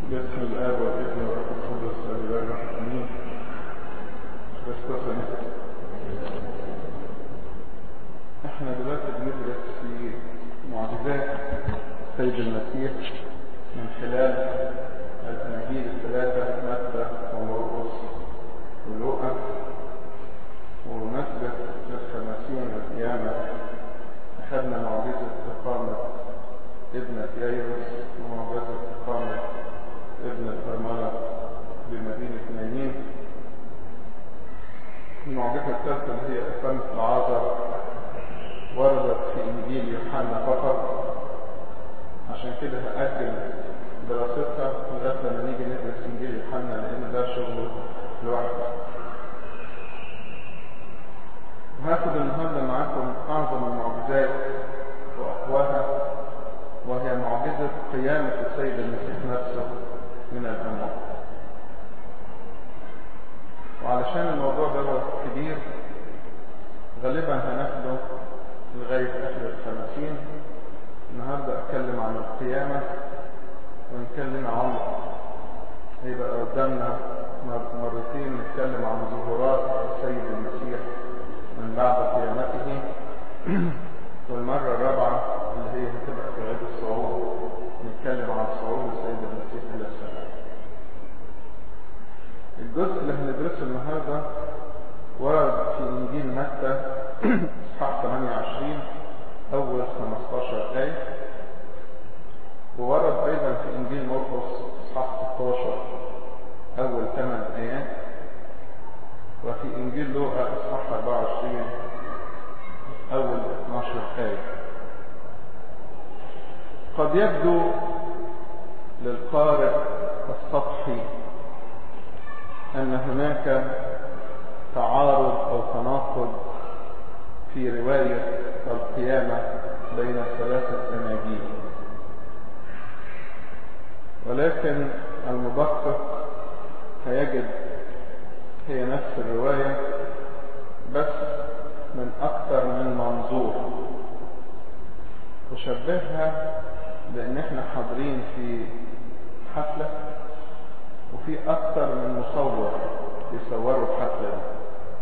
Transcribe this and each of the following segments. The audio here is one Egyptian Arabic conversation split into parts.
باسم الآب والابن والروح القدس الإله الواحد آمين كريستوس أنست احنا دلوقتي بندرس في معجزات السيد المسيح من خلال الأناجيل الثلاثة متى ومرقس ولوقا ومناسبة الخمسين والقيامة أخذنا معجزة إقامة ابنة يايروس ومعجزة إقامة ابن الأرملة بمدينة نايين المعجزة الثالثة اللي هي إقامة العازر وردت في إنجيل يوحنا فقط عشان كده هأجل دراستها لغاية لما نيجي ندرس إنجيل يوحنا لأن ده شغل لوحده وهاخد النهارده معاكم أعظم المعجزات وأقواها وهي معجزة قيامة السيد المسيح نفسه من الأموات وعلشان الموضوع ده كبير غالبا هناخده لغاية آخر الخمسين النهاردة أتكلم عن القيامة ونتكلم عن هيبقى قدامنا مرتين نتكلم عن ظهورات السيد المسيح من بعد قيامته والمرة الرابعة اللي هي هتبقى في عيد الصعود نتكلم عن صعود السيد المسيح إلى السماء الجزء اللي هندرسه النهاردة ورد في إنجيل متى إصحاح 28 أول 15 آية وورد أيضا في إنجيل مرقس إصحاح 16 أول 8 آيات وفي إنجيل لوقا إصحاح 24 أول 12 آية قد يبدو للقارئ السطحي أن هناك تعارض أو تناقض في رواية القيامة بين الثلاثة أناجيل ولكن المدقق هيجد هي نفس الرواية بس من أكثر من منظور وشبهها بأن احنا حاضرين في حفلة وفي أكثر من مصور بيصوروا الحفلة دي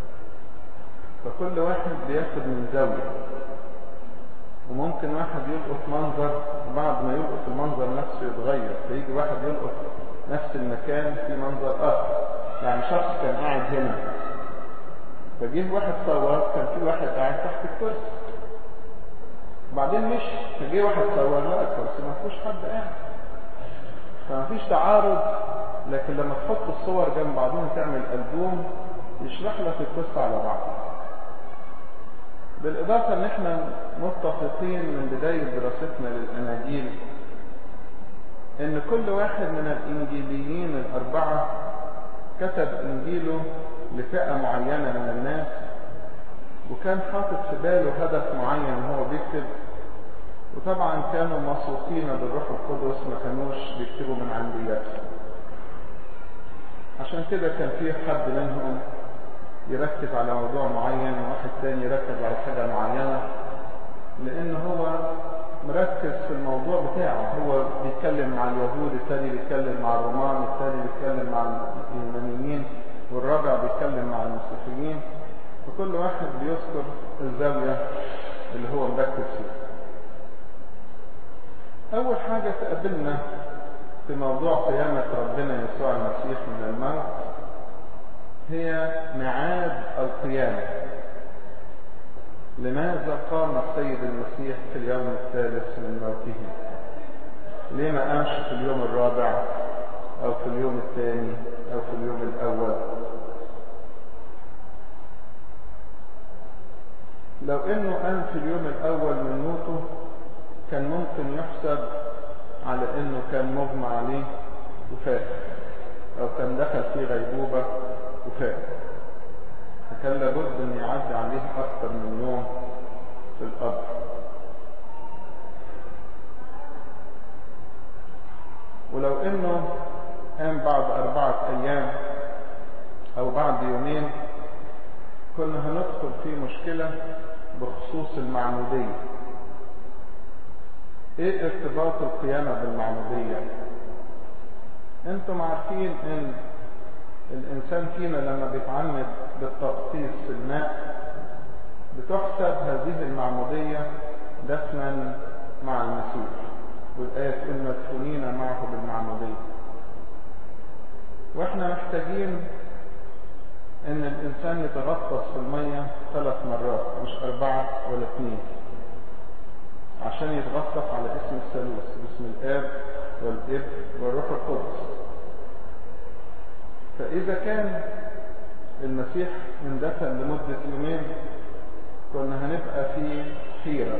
فكل واحد بياخد من زاوية وممكن واحد يلقط منظر وبعد ما يلقط المنظر نفسه يتغير فيجي واحد يلقط نفس المكان في منظر آخر يعني شخص كان قاعد هنا فجه واحد صور كان في واحد قاعد تحت الكرسي وبعدين مش فجه واحد صور لا الكرسي ما فيهوش حد قاعد فما فيش تعارض لكن لما تحط الصور جنب بعضهم تعمل ألبوم يشرح لك القصة على بعض بالإضافة ان احنا متفقين من بداية دراستنا للأناجيل ان كل واحد من الإنجيليين الأربعة كتب إنجيله لفئة معينة من الناس وكان حاطط في باله هدف معين هو بيكتب وطبعا كانوا موثوقين بالروح القدس ما كانوش بيكتبوا من عندياتهم عشان كده كان في حد منهم يركز على موضوع معين وواحد تاني يركز على حاجة معينة لأن هو مركز في الموضوع بتاعه هو بيتكلم مع اليهود الثاني بيتكلم مع الرومان الثاني بيتكلم مع اليونانيين والرابع بيتكلم مع المسيحيين وكل واحد بيذكر الزاوية اللي هو مركز فيها أول حاجة تقابلنا في موضوع قيامة ربنا يسوع المسيح من الموت هي ميعاد القيامة لماذا قام السيد المسيح في اليوم الثالث من موته ليه ما قامش في اليوم الرابع او في اليوم الثاني او في اليوم الاول لو انه قام في اليوم الاول من موته كان ممكن يحسب على انه كان مغمى عليه وفات او كان دخل في غيبوبة وفات فكان لابد ان يعدي عليه اكثر من يوم في القبر ولو انه قام بعد اربعة ايام او بعد يومين كنا هندخل في مشكلة بخصوص المعمودية ايه ارتباط القيامة بالمعمودية انتم عارفين ان الانسان فينا لما بيتعمد بالتغطيس في الماء بتحسب هذه المعمودية دفنا مع المسيح والآية تقول مدفونين معه بالمعمودية واحنا محتاجين ان الانسان يتغطس في المية ثلاث مرات مش اربعة ولا اثنين عشان يتغطس على اسم الثالوث باسم الاب والابن والروح القدس فاذا كان المسيح اندفن لمدة يومين كنا هنبقى في حيرة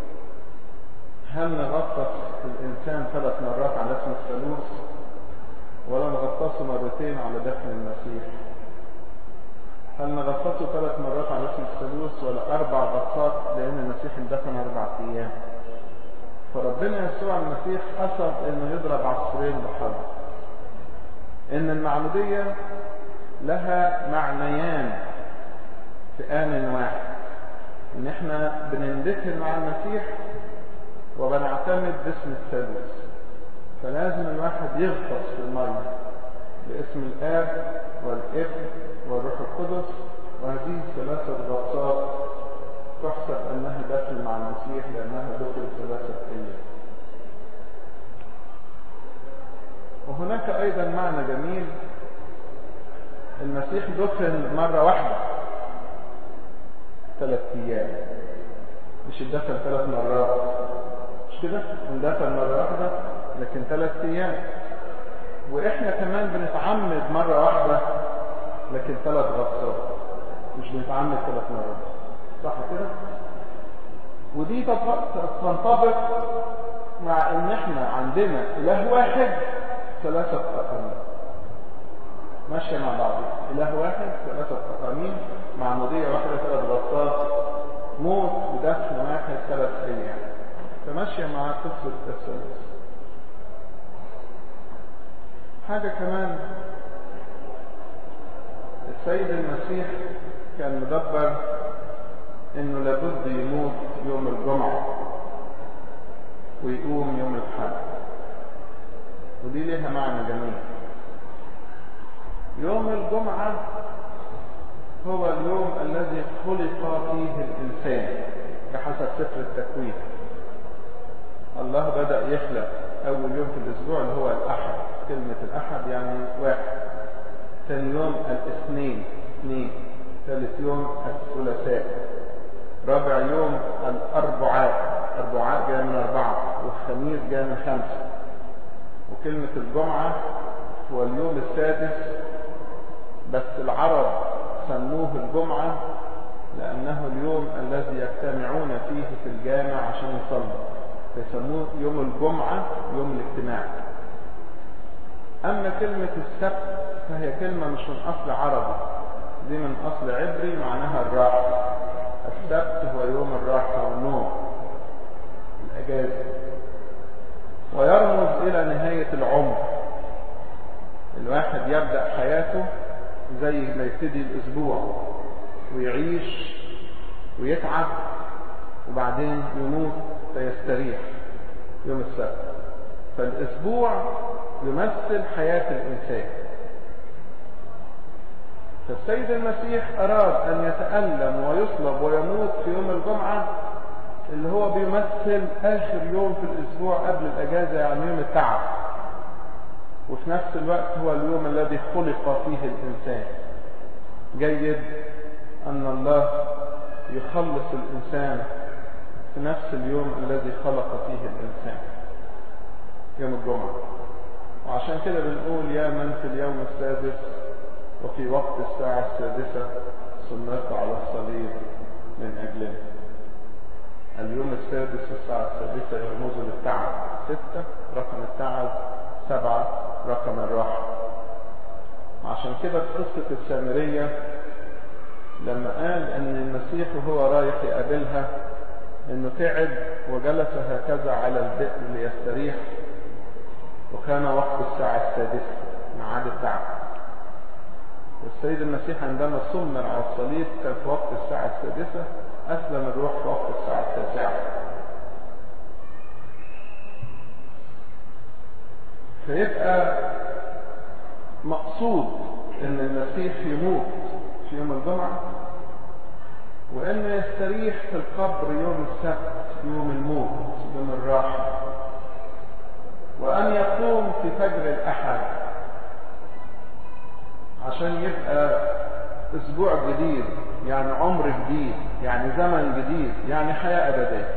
هل نغطس الانسان ثلاث مرات على اسم الثالوث ولا نغطسه مرتين على دفن المسيح هل نغطسه ثلاث مرات على اسم الثالوث ولا اربع غطات لان المسيح اندفن اربع ايام فربنا يسوع المسيح قصد انه يضرب عصفورين بحجر ان المعمودية لها معنيان في آن واحد ان احنا بنندفن مع المسيح وبنعتمد باسم الثالوث فلازم الواحد يغطس في المية باسم الآب والابن والروح القدس وهذه ثلاثة غطسات تحسب أنها دفن مع المسيح لأنها دخل ثلاثة أيام وهناك أيضا معنى جميل المسيح دفن مرة واحدة ثلاث أيام مش الدفن ثلاث مرات مش كده اندفن مرة واحدة لكن ثلاث أيام وإحنا كمان بنتعمد مرة واحدة لكن ثلاث غطسات مش بنتعمد ثلاث مرات صح كده ودي تنطبق مع ان احنا عندنا اله واحد ثلاثة اقانيم ماشية مع بعض اله واحد ثلاثة اقانيم معمودية واحدة ثلاث غطات موت ودفن واحد ثلاث ايام فماشية مع قصة الثالث حاجة كمان السيد المسيح كان مدبر انه لابد يموت يوم الجمعة ويقوم يوم الحد ودي لها معنى جميل يوم الجمعة هو اليوم الذي خلق فيه الإنسان بحسب سفر التكوين الله بدأ يخلق أول يوم في الأسبوع اللي هو الأحد كلمة الأحد يعني واحد ثاني يوم الاثنين اثنين ثالث يوم الثلاثاء رابع يوم الأربعاء أربعاء جاء من أربعة والخميس جاء من خمسة وكلمة الجمعة هو اليوم السادس بس العرب سموه الجمعة لأنه اليوم الذي يجتمعون فيه في الجامع عشان يصلوا فيسموه يوم الجمعة يوم الاجتماع أما كلمة السبت فهي كلمة مش من أصل عربي دي من أصل عبري معناها الراحة السبت هو يوم الراحة والنوم الأجازة ويرمز إلى نهاية العمر الواحد يبدأ حياته زي ما يبتدي الأسبوع ويعيش ويتعب وبعدين يموت فيستريح يوم السبت فالأسبوع يمثل حياة الإنسان فالسيد المسيح أراد أن يتألم ويصلب ويموت في يوم الجمعة اللي هو بيمثل آخر يوم في الأسبوع قبل الأجازة يعني يوم التعب وفي نفس الوقت هو اليوم الذي خلق فيه الإنسان جيد أن الله يخلص الإنسان في نفس اليوم الذي خلق فيه الإنسان يوم الجمعة وعشان كده بنقول يا من في اليوم السادس وفي وقت الساعة السادسة سمرت على الصليب من أجلنا اليوم السادس والساعة السادسة يرمزوا للتعب ستة رقم التعب سبعة رقم الراحة عشان كده في قصة السامرية لما قال ان المسيح وهو رايح يقابلها انه تعب وجلس هكذا على البئر ليستريح وكان وقت الساعة السادسة ميعاد التعب والسيد المسيح عندما سمر على الصليب كان في وقت الساعة السادسة أسلم الروح في وقت الساعة التاسعة فيبقى مقصود ان المسيح يموت في يوم الجمعة وانه يستريح في القبر يوم السبت يوم الموت يوم الراحة وان يقوم في فجر الاحد عشان يبقى اسبوع جديد يعني عمر جديد يعني زمن جديد يعني حياة ابدية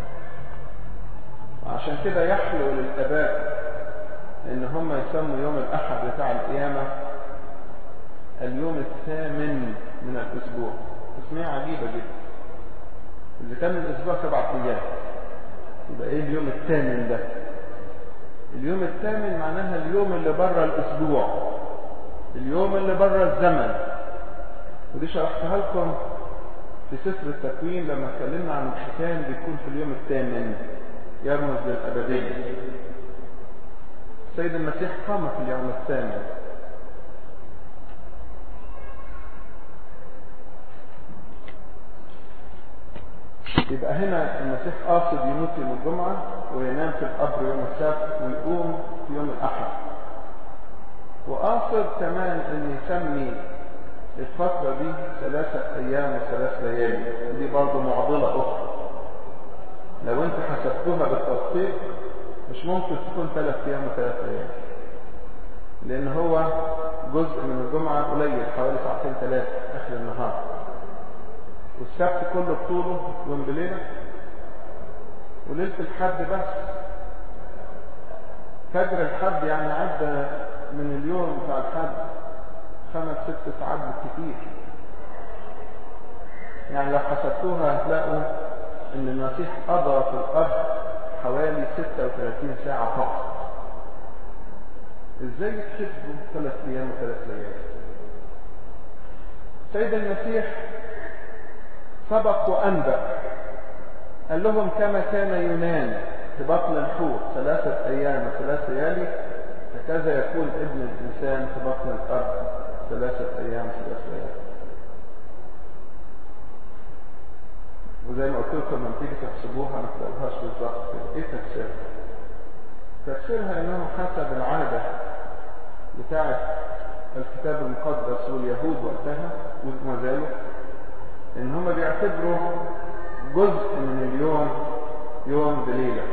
وعشان كده يحلو للاباء ان هم يسموا يوم الاحد بتاع القيامة اليوم الثامن من الاسبوع تسمية عجيبة جدا اذا كان الاسبوع سبعة ايام يبقى ايه اليوم الثامن ده اليوم الثامن معناها اليوم اللي بره الاسبوع اليوم اللي بره الزمن ودي شرحتها لكم في سفر التكوين لما اتكلمنا عن الختان بيكون في اليوم الثامن يرمز للأبدية السيد المسيح قام في اليوم الثامن يبقى هنا المسيح قاصد يموت يوم الجمعة وينام في القبر يوم السبت ويقوم في يوم الأحد وقاصد كمان ان يسمي الفترة دي ثلاثة أيام وثلاث ليالي ودي برضه معضلة أخرى لو أنت حسبتوها بالتدقيق مش ممكن تكون ثلاث أيام وثلاث ليالي لأن هو جزء من الجمعة قليل حوالي ساعتين ثلاثة آخر النهار والسبت كله بطوله يوم بليلة وليلة الحد بس فجر الحد يعني عدى من اليوم بتاع الحد خمس ست ساعات بالكثير يعني لو حسبتوها هتلاقوا ان المسيح قضى في الارض حوالي 36 ساعة فقط ازاي تحسبوا ثلاث ايام وثلاث ليالي سيد المسيح سبق وانبأ قال لهم كما كان يونان في بطن الحوت ثلاثة ايام وثلاث ليالي هكذا يكون ابن الانسان في بطن الارض ثلاثة أيام ثلاث ليالي وزي ما قلت لكم لما تيجي تحسبوها ما تلاقوهاش بالظبط كده ايه تفسيرها؟ تفسيرها انه حسب العادة بتاعة الكتاب المقدس واليهود وقتها وما زالوا ان هم بيعتبروا جزء من اليوم يوم بليلة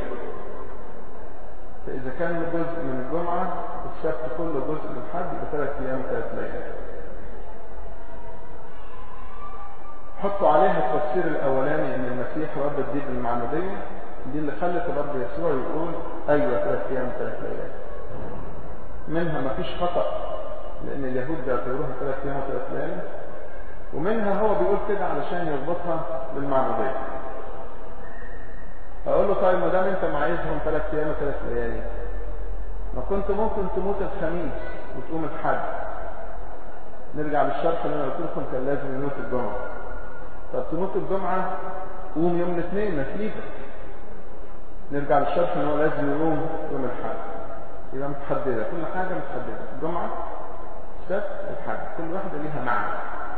فإذا كان جزء من الجمعة السبت كله جزء من الحد يبقى ثلاث أيام وثلاث ليالي حطوا عليها التفسير الأولاني إن المسيح رب الدين المعمودية دي اللي خلت الرب يسوع يقول أيوة ثلاث أيام وثلاث ليالي منها ما فيش خطأ لأن اليهود بيعتبروها ثلاث أيام وثلاث ليالي ومنها هو بيقول كده علشان يربطها بالمعمودية اقول له طيب ما دام انت معايزهم ثلاث ايام وثلاث ليالي ما كنت ممكن تموت الخميس وتقوم الحد نرجع للشرح اللي انا قلت لكم كان لازم يموت الجمعه طب تموت الجمعه قوم يوم الاثنين نسيبك نرجع للشرح ان هو لازم يقوم يوم الحد يبقى متحدده كل حاجه متحدده الجمعه السبت الحد كل واحده ليها معنى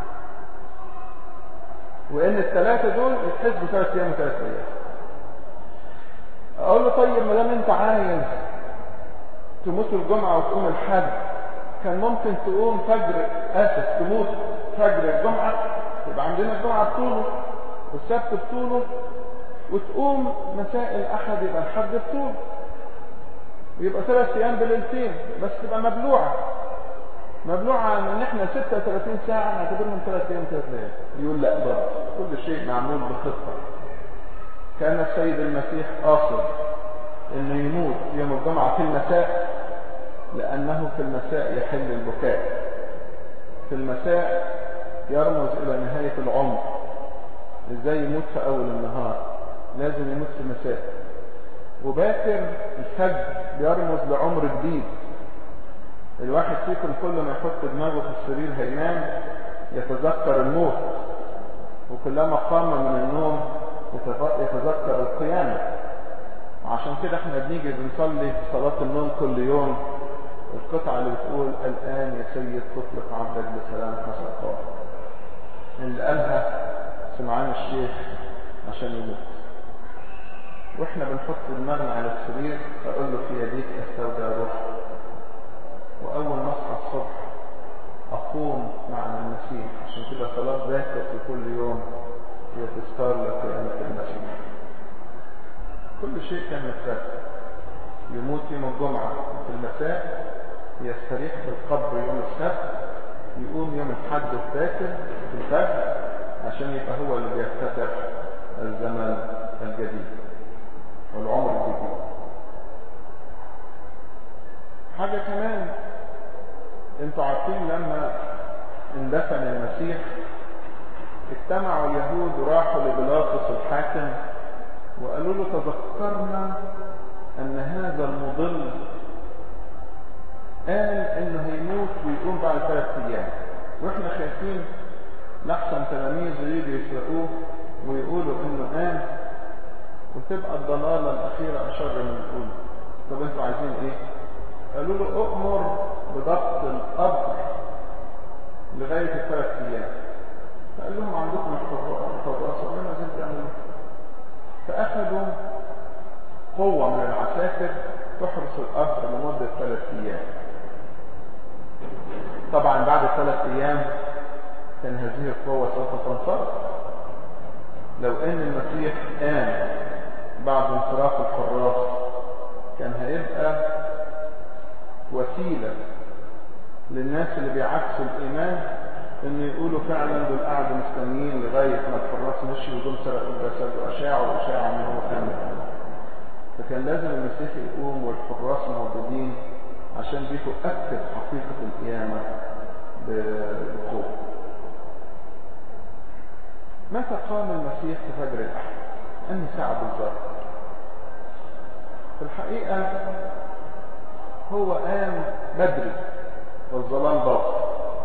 وان الثلاثه دول يتحسبوا ثلاث ايام وثلاث ليالي اقول له طيب ما دام انت عايز تموت الجمعة وتقوم الحد كان ممكن تقوم فجر اسف تموت فجر الجمعة يبقى عندنا الجمعة بطوله والسبت بطوله وتقوم مساء الاحد يبقى الحد بطوله ويبقى ثلاث ايام بليلتين بس تبقى مبلوعة مبلوعة ان احنا 36 ساعة نعتبرهم ثلاث ايام ثلاث ليالي يقول لا برضه كل شيء معمول بخطة كان السيد المسيح قاصد انه يموت يوم الجمعة في المساء لانه في المساء يحل البكاء في المساء يرمز الى نهاية العمر ازاي يموت في اول النهار لازم يموت في المساء وباكر الفجر بيرمز لعمر جديد الواحد فيكم كل ما يحط دماغه في السرير هينام يتذكر الموت وكلما قام من النوم يتذكر القيامة وعشان كده احنا بنيجي بنصلي صلاة النوم كل يوم القطعة اللي بتقول الآن يا سيد تطلق عبدك بسلام حسن قال اللي قالها سمعان الشيخ عشان يموت واحنا بنحط دماغنا على السرير اقول له في يديك استودع روحك واول ما اصحى الصبح صلاة ذاكر في كل يوم هي تذكار لقيامة المسيح كل شيء كان مترتب يموت يوم الجمعة في المساء يستريح في القبر يوم السبت يقوم يوم الحد الفاكر في الفجر عشان يبقى هو اللي بيفتتح الزمن الجديد والعمر الجديد حاجة كمان انتوا عارفين لما اندفن المسيح اجتمعوا اليهود وراحوا لبيلاطس الحاكم وقالوا له تذكرنا ان هذا المضل قال انه هيموت ويقوم بعد ثلاث ايام واحنا خايفين لحسن تلاميذه يجوا يسرقوه ويقولوا انه قام وتبقى الضلاله الاخيره اشر من الاولى طب انتوا عايزين ايه قالوا له اؤمر بضبط القبر لغايه الثلاث ايام فقال لهم عندكم الحراس ولا عايزين تعملوا فاخذوا قوه من العساكر تحرس القبر لمده ثلاث ايام طبعا بعد ثلاث ايام كان هذه القوة سوف تنصرف لو ان المسيح قام بعد انصراف الحراس كان هيبقى وسيلة للناس اللي بيعكسوا الايمان ان يقولوا فعلا دول قعدوا مستنيين لغاية ما الحراس مشي ودول سرقوا الجسد واشاعوا واشاعوا ان هو قام فكان لازم المسيح يقوم والحراس موجودين عشان دي تؤكد حقيقة القيامة بقوة متى قام المسيح في فجر الأحد أنهي ساعة بالظبط في الحقيقة هو قام بدري والظلام باطل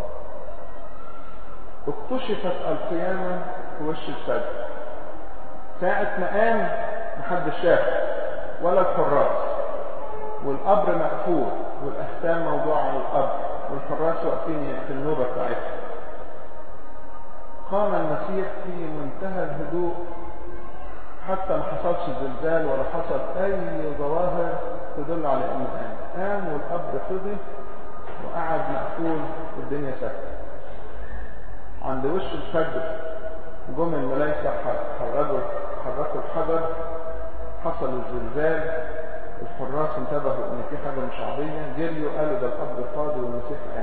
اكتشفت القيامة في وش الفجر ساعة ما قام محدش شاف ولا الحراس والقبر مقفول والأختام موضوعة على القبر والحراس واقفين في النوبة بتاعتهم قام المسيح في منتهى الهدوء حتى ما حصلش زلزال ولا حصل اي ظواهر تدل على انه قام قام والقبر فضي وقعد مقفول والدنيا ساكته عند وش الفجر جم الملائكه حركوا حركوا الحجر حصل الزلزال الحراس انتبهوا ان في حاجه مش عاديه جريوا قالوا ده القبر فاضي والمسيح قام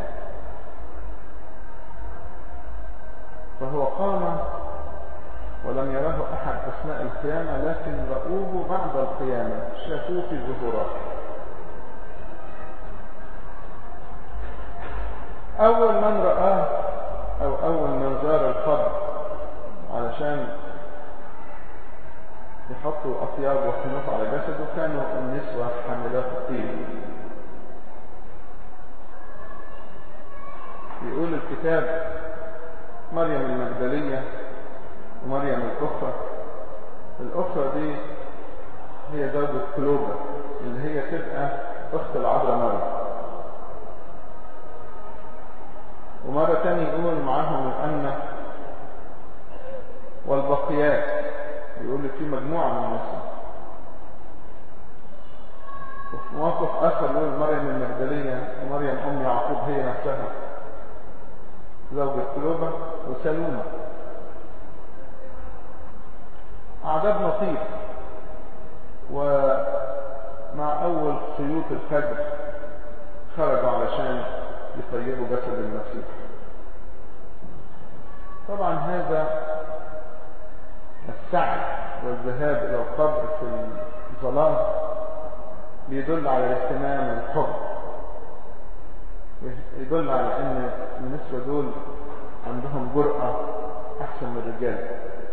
فهو قام ولم يراه أحد أثناء القيامة لكن رأوه بعد القيامة شافوه في ظهورات أول من رآه أو أول من زار القبر علشان يحطوا أطياب وحنوط على جسده كانوا النسوة حاملات الطين يقول الكتاب مريم المجدلية ومريم الأخرى الأخرى دي هي زوجة كلوبا اللي هي تبقى أخت العذراء مريم ومرة تانية يقول معاهم الأنة والبقيات يقول لك في مجموعة من النساء وفي موقف آخر يقول مريم المجدلية ومريم أم يعقوب هي نفسها زوجة كلوبا وسلومة أعداد لطيف ومع أول خيوط الفجر خرجوا علشان يطيبوا جسد المسيح طبعا هذا السعي والذهاب إلى القبر في الظلام بيدل على الاهتمام والحب يدل على ان النسوة دول عندهم جرأة احسن من الرجال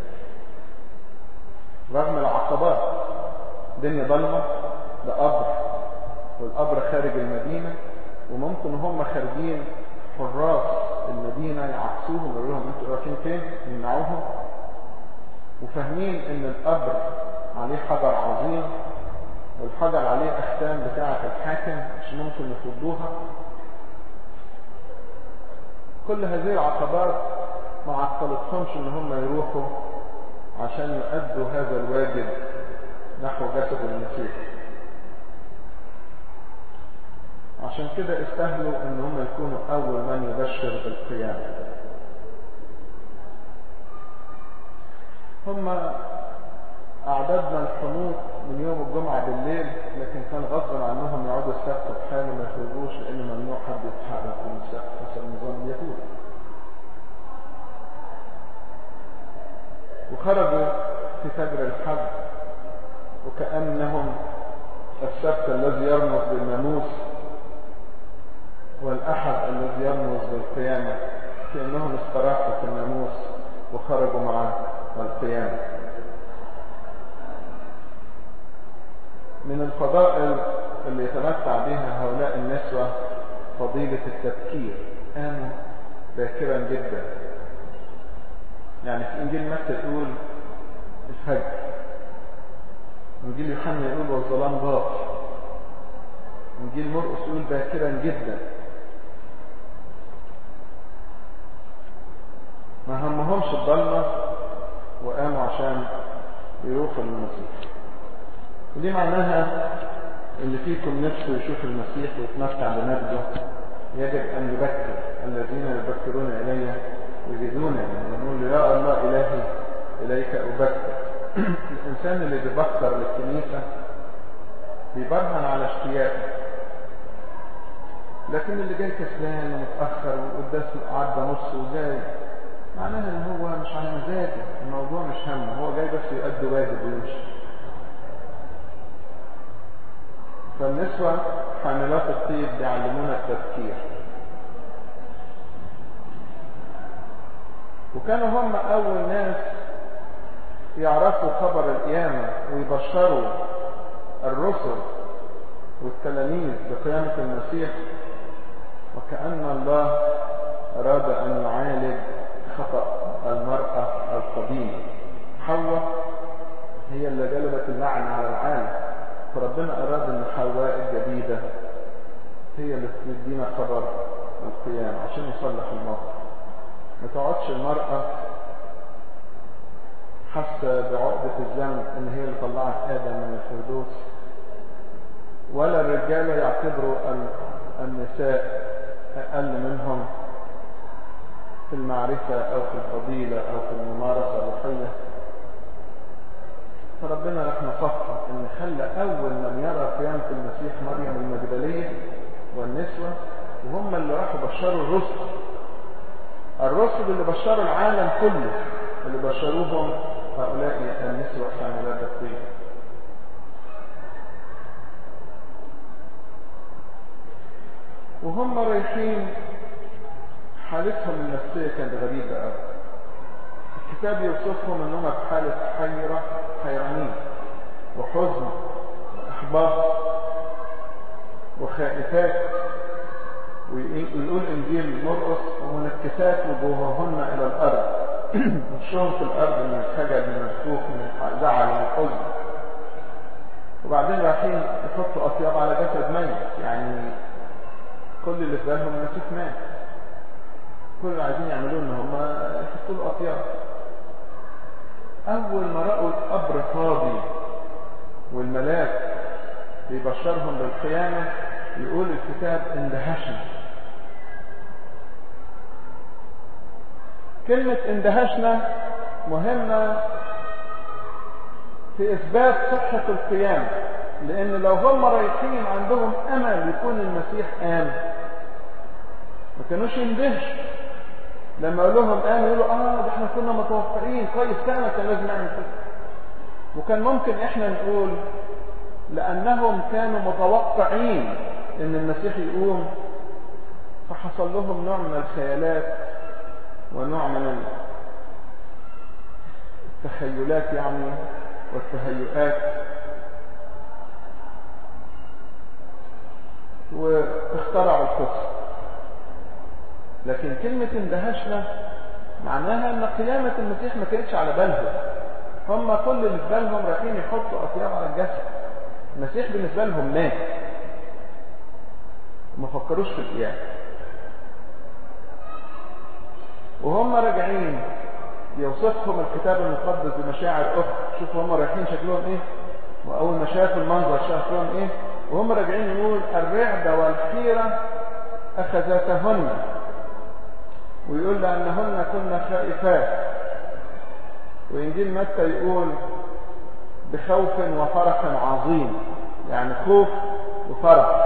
رغم العقبات الدنيا ضلمة ده قبر والقبر خارج المدينة وممكن هم خارجين حراس المدينة يعكسوهم ويقولوا لهم انتوا رايحين فين يمنعوهم وفاهمين ان القبر عليه حجر عظيم والحجر عليه اختام بتاعة الحاكم مش ممكن يفضوها كل هذه العقبات ما عطلتهمش ان هم يروحوا عشان يؤدوا هذا الواجب نحو جسد المسيح عشان كده استهلوا ان هم يكونوا اول من يبشر بالقيامة هم أعددنا الحنوط من يوم الجمعة بالليل لكن كان غصبا عنهم يقعدوا السبت بحاله ما يخرجوش لأن ممنوع حد يتحرك من السبت حسب نظام اليهود وخرجوا في فجر الحد وكأنهم السبت الذي يرمز بالناموس والأحد الذي يرمز بالقيامة كأنهم استراحوا في الناموس وخرجوا مع القيامة من الفضائل اللي يتمتع بها هؤلاء النسوة فضيلة التبكير قاموا باكرا جدا يعني في إنجيل متى يقول الفجر إنجيل يوحنا يقول والظلام باقي إنجيل مرقس يقول باكرا جدا ما همهمش الضلمة وقاموا عشان يروحوا للمسيح ودي معناها اللي فيكم نفسه يشوف المسيح ويتمتع بمجده يجب أن يبكر الذين يبكرون إلي يجدون يعني نقول له يا الله إلهي إليك أبكر الإنسان اللي بيبكر للكنيسة بيبرهن على اشتياقه لكن اللي جاي كسلان ومتأخر وقداس عدى نص وجاي معناها ان هو مش على مزاجه الموضوع مش همه هو جاي بس يؤدي واجب ويمشي فالنسوة حاملات الطيب بيعلمونا التفكير وكانوا هم أول ناس يعرفوا خبر القيامة ويبشروا الرسل والتلاميذ بقيامة المسيح وكأن الله أراد أن يعالج خطأ المرأة القديمة حواء هي اللي جلبت اللعنة على العالم فربنا أراد أن حواء الجديدة هي اللي تدينا خبر القيامة عشان يصلح الموقف ما تقعدش المرأة حاسة بعقدة الذنب ان هي اللي طلعت آدم من الفردوس ولا الرجالة يعتبروا النساء أقل منهم في المعرفة أو في الفضيلة أو في الممارسة الروحية فربنا راح نصفها ان خلى اول من يرى قيامة المسيح مريم المجدلية والنسوة وهم اللي راحوا بشروا الرسل الرسل اللي بشروا العالم كله اللي بشروهم هؤلاء النسوة حاملات الطيب وهم رايحين حالتهم النفسية كانت غريبة قوي الكتاب يوصفهم انهم في حالة حيرة حيرانين وحزن واحباط وخائفات ويقول انجيل مرقس ومنكسات وجوههن الى الارض وشهم في الارض من الخجل من الخوف من الزعل من الحزن وبعدين رايحين يحطوا اطياب على جسد ميت يعني كل اللي في بالهم المسيح مات كل اللي عايزين يعملوه ان هم يحطوا له اطياب اول ما راوا القبر فاضي والملاك بيبشرهم بالقيامه يقول الكتاب اندهشنا كلمة اندهشنا مهمة في إثبات صحة القيامة لأن لو هم رايحين عندهم أمل يكون المسيح قام ما كانوش يندهشوا لما قال لهم قام يقولوا اه ده احنا كنا متوقعين كويس فعلا كان لازم نعمل كده وكان ممكن احنا نقول لأنهم كانوا متوقعين ان المسيح يقوم فحصل لهم نوع من الخيالات ونوع من التخيلات يعني والتهيؤات واخترعوا القصة لكن كلمة اندهشنا معناها ان قيامة المسيح ما كانتش على بالهم هم كل اللي في بالهم رايحين يحطوا اطياب على الجسد المسيح بالنسبة لهم مات ما فكروش في القيامة وهم راجعين يوصفهم الكتاب المقدس بمشاعر أخرى شوفوا هم رايحين شكلهم ايه وأول ما شافوا المنظر شكلهم ايه وهم راجعين يقول الرعدة والحيرة أخذتهن ويقول لأنهن كنا خائفات وإنجيل متى يقول بخوف وفرح عظيم يعني خوف وفرح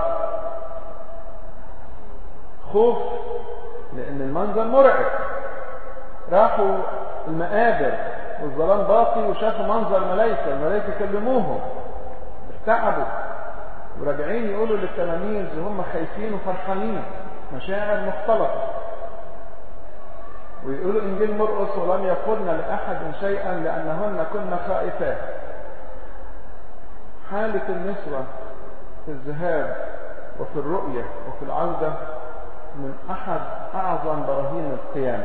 خوف لأن المنظر مرعب راحوا المقابر والظلام باقي وشافوا منظر ملائكة الملائكة كلموهم ارتعبوا وراجعين يقولوا للتلاميذ وهم خايفين وفرحانين مشاعر مختلطة ويقولوا إنجيل مرقس ولم يقلن لأحد شيئا لأنهن كن خائفات حالة النسوة في الذهاب وفي الرؤية وفي العودة من أحد أعظم براهين القيامة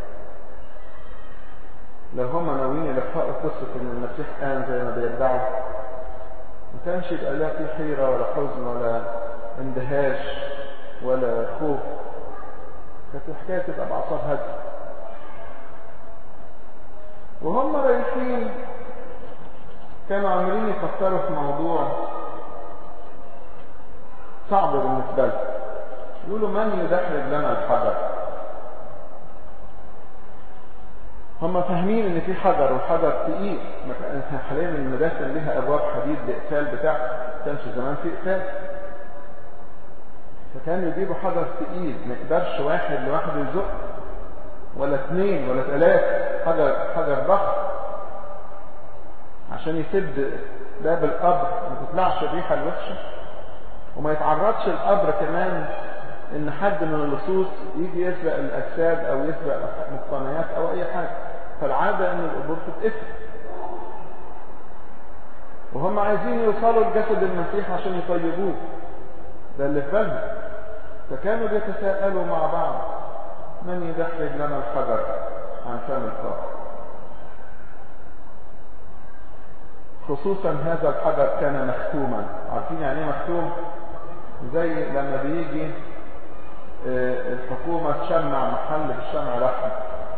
لو هم ناويين يلحقوا قصة إن المسيح قام زي ما بيدعوا ما كانش يبقى لا في حيرة ولا حزن ولا اندهاش ولا خوف كانت الحكاية تبقى بأعصاب هادية وهم رايحين كانوا عمالين يفكروا في موضوع صعب بالنسبة لهم يقولوا من يدحرج لنا الحجر هم فاهمين ان في حجر والحجر تقيل احنا حاليا المداخل لها ابواب حديد باقفال بتاع كانش زمان في اقفال فكانوا يجيبوا حجر تقيل ما يقدرش واحد لوحده يزق ولا اثنين ولا ثلاثة حجر حجر ضخم عشان يسد باب القبر ما تطلعش الريحه الوحشه وما يتعرضش القبر كمان ان حد من اللصوص يجي يسرق الاجساد او يسرق مقتنيات او اي حاجه فالعاده ان القبور تتقفل وهم عايزين يوصلوا لجسد المسيح عشان يطيبوه ده اللي في بالهم فكانوا بيتساءلوا مع بعض من يدحرج لنا الحجر عن فم القبر خصوصا هذا الحجر كان مختوما عارفين يعني ايه مختوم زي لما بيجي الحكومة تشمع محل بالشمع لحم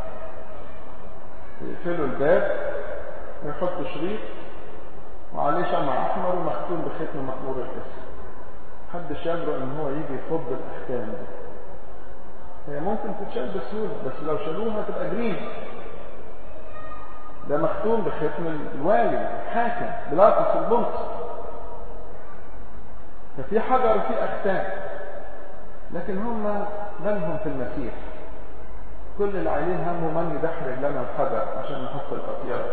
يقفلوا الباب ويحطوا شريط وعليه شمع احمر ومختوم بختم مأمور الاسم محدش يجرؤ ان هو يجي يفض الاحكام دي هي ممكن تتشال بسهولة بس لو شالوها تبقى جريمة ده مختوم بختم الوالي الحاكم بلاطس البنط ففي حجر وفي أختام لكن هم بالهم في المسيح كل اللي عليه همه من يدحرج لنا الحجر عشان نحط الأطيار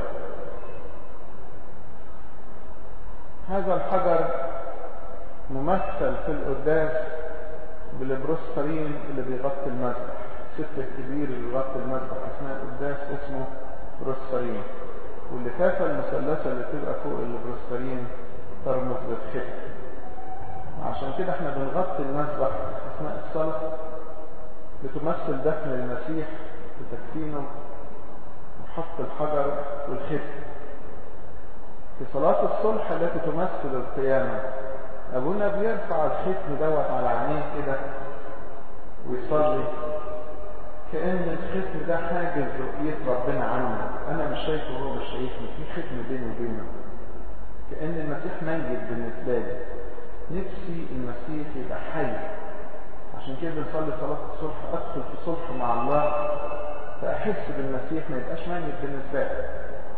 هذا الحجر ممثل في القداس بالبروسترين اللي بيغطي المذبح الست الكبير اللي بيغطي المذبح اثناء القداس اسمه بروسترين واللفافه المثلثه اللي بتبقى فوق البروسترين ترمز للختم عشان كده احنا بنغطي المذبح اثناء الصلاه بتمثل دفن المسيح وتكفينه وحط الحجر والختم في صلاة الصلح التي تمثل القيامة أبونا بيرفع الختم دوت على عينيه كده ويصلي كأن الختم ده حاجز رؤية ربنا عنه أنا مش شايفه وهو مش شايفني في ختم بيني وبينه كأن المسيح ميت بالنسبة لي نفسي المسيح يبقى حي عشان كده بنصلي صلاة الصلح أدخل في صلح مع الله فأحس بالمسيح ما يبقاش ميت بالنسبة لي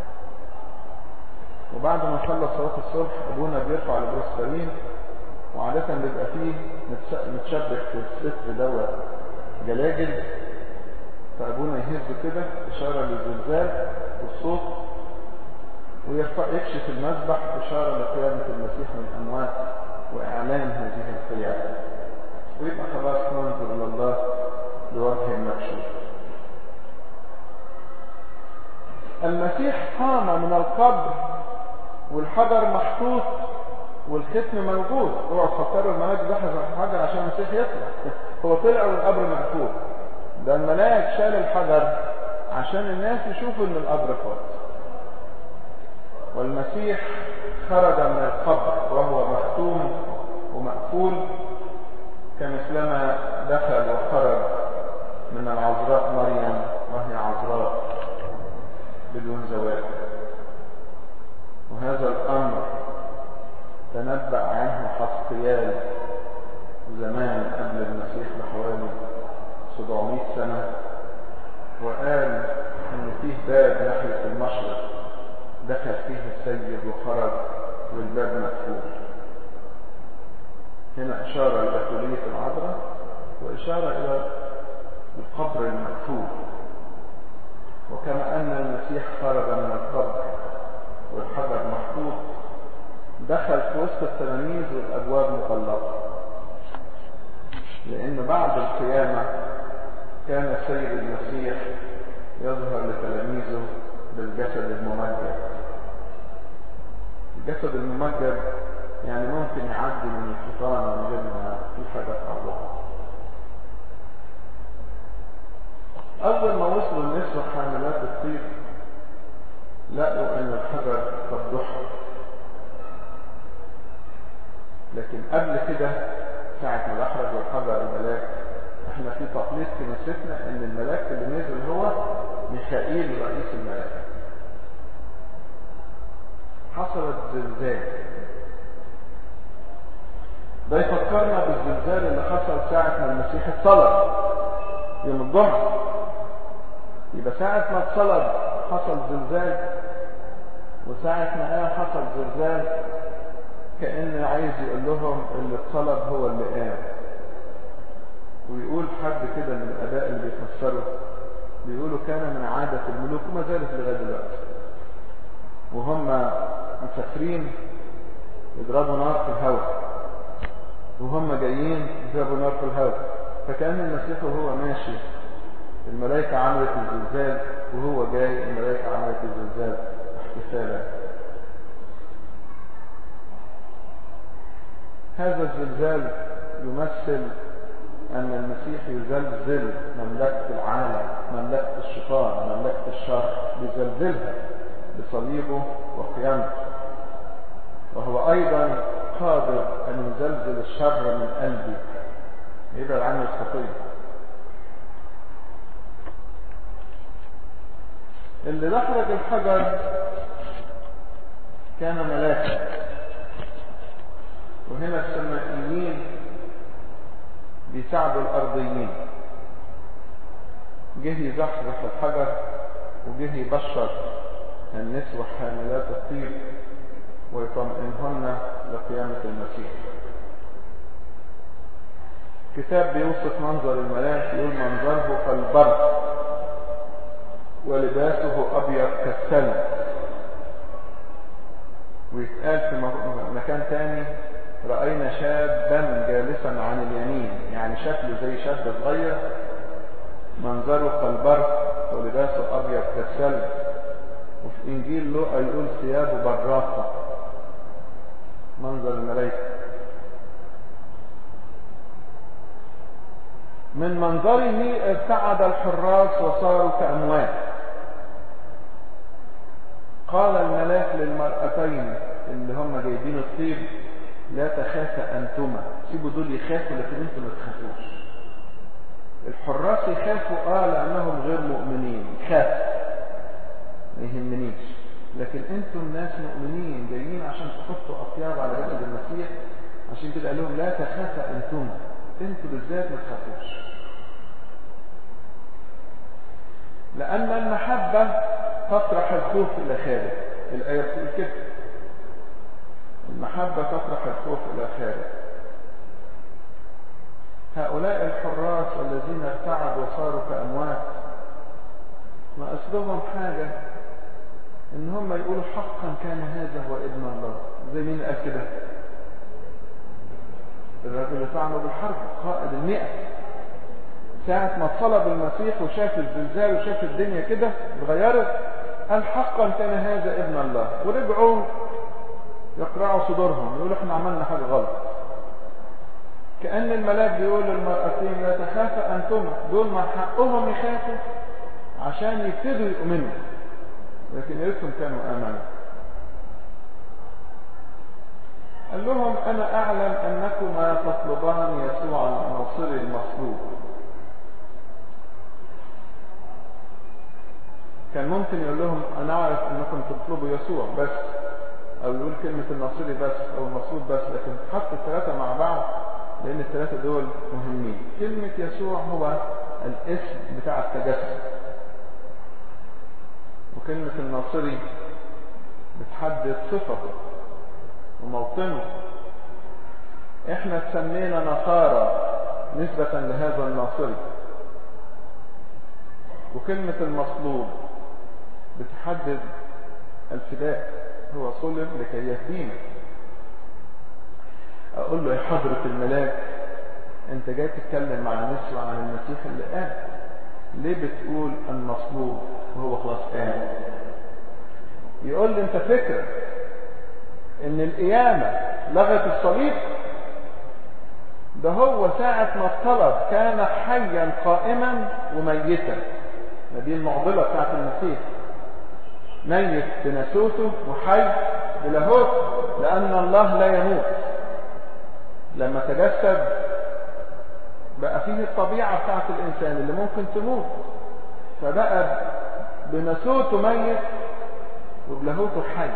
وبعد ما خلص صلاة الصبح أبونا بيرفع البروسترين وعادة بيبقى فيه متشبك في الستر دوت جلاجل فأبونا يهز كده إشارة للزلزال والصوت ويرفع يكشف المذبح إشارة لقيامة المسيح من الأموات وإعلان هذه القيامة ويبقى خلاص ننظر لله بوجه مكشوف المسيح قام من القبر والحجر محطوط والختم موجود اوعوا تفكروا الملاك دحرج الحجر عشان المسيح يطلع هو طلع والقبر مقفول ده الملاك شال الحجر عشان الناس يشوفوا ان القبر فاضي والمسيح خرج من القبر وهو مختوم ومقفول كمثلما دخل وخرج من العذراء مريم وهي عذراء بدون زواج وهذا الأمر تنبأ عنه حسقيال زمان قبل المسيح بحوالي 700 سنة وقال ان فيه باب ناحية المشرق دخل فيه السيد وخرج والباب مقفول هنا إشارة إلى كلية العذراء وإشارة إلى القبر المقفول وكما أن المسيح خرج من القبر والحجر محطوط دخل في وسط التلاميذ والأبواب مغلقة لأن بعد القيامة كان السيد المسيح يظهر لتلاميذه بالجسد الممجد الجسد الممجد يعني ممكن يعدي من الحيطان من غير ما في حاجة تعلقه أول ما وصلوا النسوة حاملات الطيب لقوا أن الحجر قد دحر لكن قبل كده ساعة ما دحرج والحجر الملاك احنا في تقليد كنيستنا ان الملاك اللي نزل هو ميخائيل رئيس الملائكة حصلت زلزال ده يفكرنا بالزلزال اللي حصل ساعة ما المسيح اتصلب يوم الجمعة يبقى ساعة ما اتصلب حصل زلزال وساعة ما قام حصل زلزال كأنه عايز يقول لهم اللي اتصلب هو اللي قام ويقول حد كده من الآباء اللي بيفسروا بيقولوا كان من عادة الملوك وما زالت لغاية دلوقتي وهم مسافرين يضربوا نار في الهواء وهم جايين يضربوا نار في الهواء فكأن المسيح وهو ماشي الملائكة عملت الزلزال وهو جاي الملائكة عملت الزلزال احتفالا هذا الزلزال يمثل أن المسيح يزلزل مملكة العالم مملكة الشيطان مملكة الشر يزلزلها بصليبه وقيامته وهو أيضا قادر أن يزلزل الشر من قلبي يبعد عنه الخطية اللي دحرج الحجر كان ملاكا وهنا السمائيين بيساعدوا الأرضيين جه يزحزح الحجر وجه يبشر النسوة حاملات الطيب ويطمئنهن لقيامة المسيح كتاب بيوصف منظر الملاك يقول منظره كالبرق ولباسه أبيض كالثلج ويتقال في مكان تاني رأينا شابا جالسا عن اليمين يعني شكله زي شاب صغير منظره كالبرق ولباسه أبيض كالثلج وفي إنجيل لوقا يقول ثيابه براقة منظر الملائكة من منظره ارتعد الحراس وصاروا كأموات قال الملاك للمرأتين اللي هم جايبين الطيب لا تخافا أنتما سيبوا دول يخافوا لكن انتم ما تخافوش الحراس يخافوا اه لأنهم غير مؤمنين خاف ما يهمنيش لكن انتم ناس مؤمنين جايين عشان تحطوا أطياب على جسد المسيح عشان كده قال لهم لا تخافا أنتما انتوا بالذات ما تخافوش لأن المحبة تطرح الخوف إلى خارج الآية بتقول كده المحبة تطرح الخوف إلى خارج هؤلاء الحراس الذين ارتعدوا وصاروا كأموات ناقص لهم حاجة إن هم يقولوا حقا كان هذا هو ابن الله زي مين قال كده الرجل اللي طعنه بالحرب قائد المئة ساعة ما طلب المسيح وشاف الزلزال وشاف الدنيا كده اتغيرت قال حقا كان هذا ابن الله ورجعوا يقرعوا صدورهم يقولوا احنا عملنا حاجة غلط كأن الملاك بيقول للمرأتين لا تخافا أنتما دول ما حقهم يخافوا عشان يبتدوا يؤمنوا لكن يريدهم كانوا آمنوا قال لهم أنا أعلم أنكما تطلبان يسوع الناصري المصلوب كان ممكن يقول لهم أنا أعرف أنكم تطلبوا يسوع بس أو يقول كلمة الناصري بس أو المصلوب بس لكن حط الثلاثة مع بعض لأن الثلاثة دول مهمين كلمة يسوع هو الاسم بتاع التجسد وكلمة الناصري بتحدد صفته وموطنه احنا تسمينا نصارى نسبة لهذا الناصري وكلمة المصلوب بتحدد الفداء هو صلب لكي يهدينا اقول له يا حضرة الملاك انت جاي تتكلم مع النسوة عن المسيح اللي قام ليه بتقول المصلوب وهو خلاص قام يقول لي انت فكرة ان القيامة لغت الصليب ده هو ساعة ما اطلب كان حيا قائما وميتا ما دي المعضلة بتاعت المسيح ميت بنسوته وحي بلاهوت لأن الله لا يموت لما تجسد بقى فيه الطبيعة بتاعت الإنسان اللي ممكن تموت فبقى بنسوته ميت وبلاهوته حي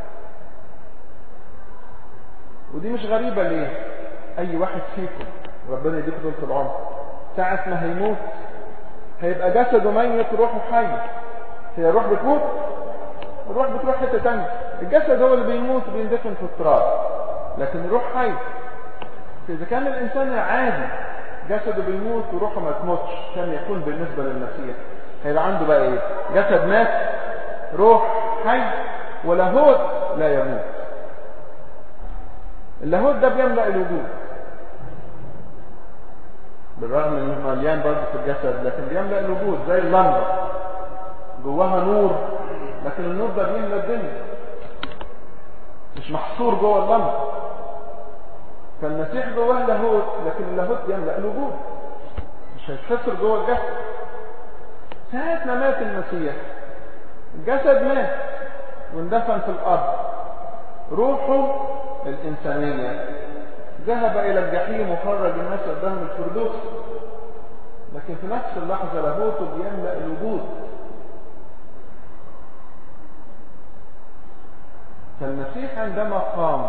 ودي مش غريبة ليه أي واحد فيكم ربنا يديك طول العمر ساعة ما هيموت هيبقى جسده ميت وروحه حي هي الروح بتموت الروح بتروح حته ثانيه الجسد هو اللي بيموت وبيندفن في التراب لكن الروح حي فاذا كان الانسان عادي جسده بيموت وروحه ما تموتش كان يكون بالنسبه للمسيح هيبقى عنده بقى ايه جسد مات روح حي ولاهوت لا يموت اللاهوت ده بيملا الوجود بالرغم انه مليان برضه في الجسد لكن بيملا الوجود زي اللمبه جواها نور لكن النور ده بيملى الدنيا مش محصور جوه اللمبه فالمسيح جواه لاهوت لكن اللاهوت يملا الوجود مش هيتحصر جوه الجسد ساعة ما مات المسيح الجسد مات واندفن في الارض روحه الانسانيه ذهب الى الجحيم وخرج الناس قدام الفردوس لكن في نفس اللحظه لاهوته بيملا الوجود فالمسيح عندما قام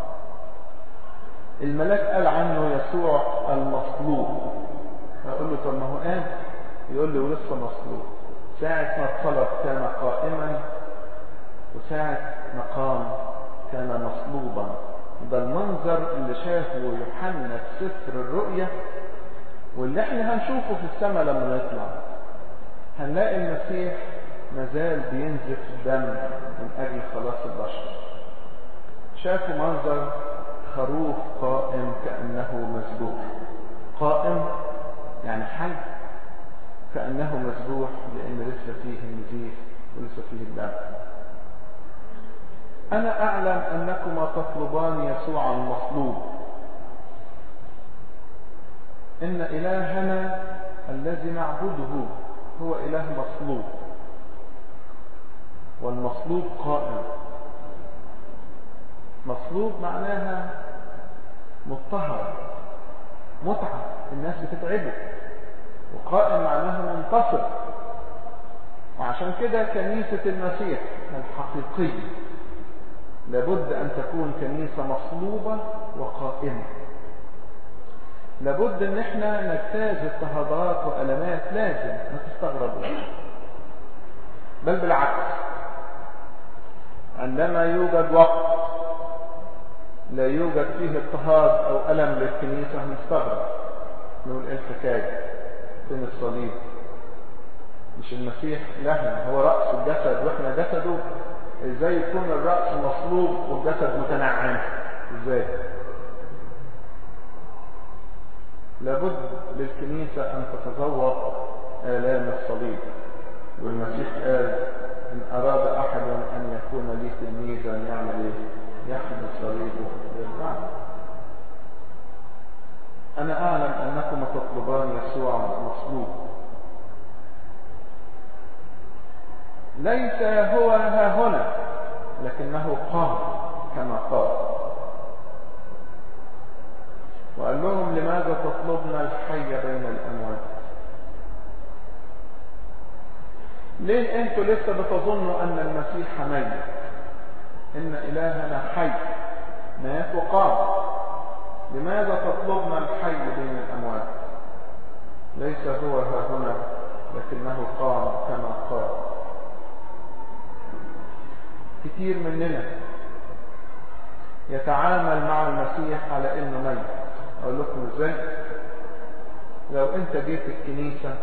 الملاك قال عنه يسوع المصلوب اقول له طب ما هو قام يقول لي ولسه مصلوب ساعة ما اتصلب كان قائما وساعة ما قام كان مصلوبا ده المنظر اللي شافه يوحنا في سفر الرؤيا واللي احنا هنشوفه في السماء لما نطلع هنلاقي المسيح مازال بينزف دم من أجل خلاص البشر شافوا منظر خروف قائم كأنه مذبوح قائم يعني حي كأنه مذبوح لأن لسه فيه النزيف ولسه فيه الدم أنا أعلم أنكما تطلبان يسوع المصلوب إن إلهنا الذي نعبده هو إله مصلوب والمصلوب قائم مصلوب معناها مضطهر متعة الناس بتتعبه وقائم معناها منتصر وعشان كده كنيسة المسيح الحقيقية لابد أن تكون كنيسة مصلوبة وقائمة لابد ان احنا نجتاز اضطهادات والامات لازم ما تستغربوش بل بالعكس عندما يوجد وقت لا يوجد فيه اضطهاد او الم للكنيسه هنستغرب نقول ايه الحكايه فين الصليب مش المسيح لهنا هو راس الجسد واحنا جسده ازاي يكون الراس مصلوب والجسد متنعم ازاي لابد للكنيسة أن تتذوق آلام الصليب والمسيح قال إن أراد أحد أن يكون لي تلميذا يعمل إيه؟ يحمل صليبه للبعض أنا أعلم أنكم تطلبان يسوع مصلوب ليس هو ها هنا لكنه قام كما قال وقال لهم لماذا تطلبنا الحي بين الأموات ليه انتوا لسه بتظنوا ان المسيح ميت ان الهنا حي مات وقام لماذا تطلبنا الحي بين الاموات ليس هو ها هنا لكنه قام كما قال كتير مننا يتعامل مع المسيح على انه ميت اقول لكم ازاي لو انت جيت الكنيسة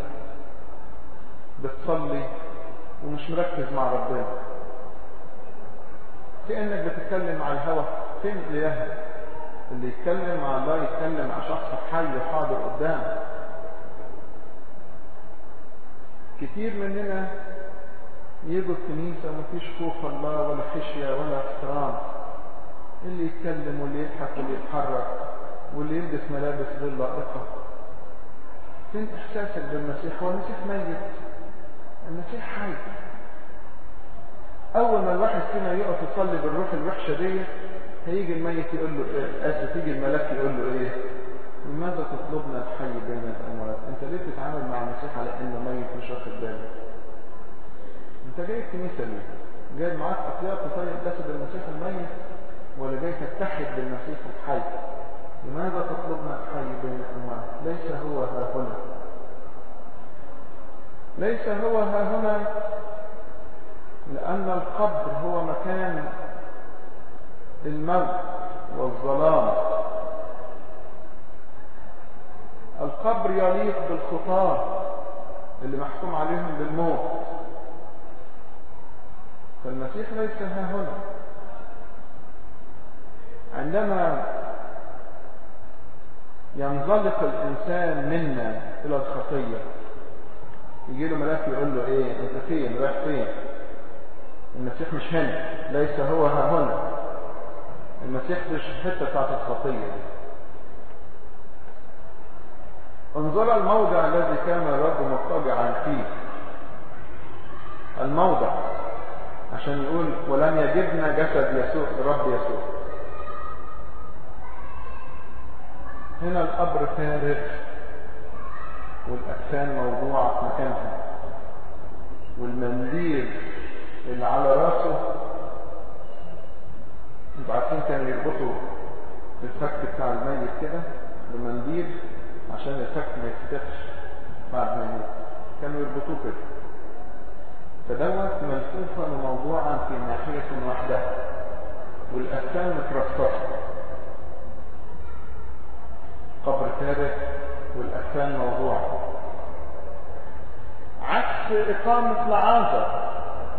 بتصلي ومش مركز مع ربنا كأنك بتتكلم مع الهوى فين الإله اللي يتكلم مع الله يتكلم مع شخص حي وحاضر قدامه كتير مننا يجوا الكنيسة ومفيش خوف الله ولا خشية ولا احترام اللي يتكلم واللي يضحك واللي يتحرك واللي يلبس ملابس غير لائقة فين احساسك بالمسيح هو المسيح ميت المسيح حي اول ما الواحد فينا يقف يصلي بالروح الوحشه دي هيجي الميت يقول له إيه؟ اسف تيجي الملاك يقول له ايه لماذا تطلبنا الحي بين الاموات انت ليه بتتعامل مع المسيح على انه ميت مش واخد بالك انت جاي الكنيسه ليه جاي معاك اطياب تطيب جسد المسيح الميت ولا جاي تتحد بالمسيح الحي لماذا تطلبنا الحي بين الاموات ليس هو ها هنا ليس هو ها هنا لأن القبر هو مكان الموت والظلام القبر يليق بالخطاة اللي محكوم عليهم بالموت فالمسيح ليس ها هنا عندما ينزلق الإنسان منا إلى الخطية يجي له ملاك يقول له إيه أنت فين رايح فين المسيح مش هنا ليس هو ها هنا المسيح مش الحته بتاعت الخطيه دي انظر الموضع الذي كان الرب مضطجعا فيه الموضع عشان يقول ولم يجدنا جسد يسوع الرب يسوع هنا القبر فارغ والاجسام موضوعه في مكانها والمنديل اللي على راسه انتوا عارفين كانوا يربطوا الفك بتاع الميت كده بمنديل عشان الفك ما يتفتحش بعد ما يموت كانوا يربطوه كده فدوت ملفوفا وموضوعا في ناحية واحدة والأجسام مترصصة قبر فارغ والأجسام موضوعة عكس إقامة لعازر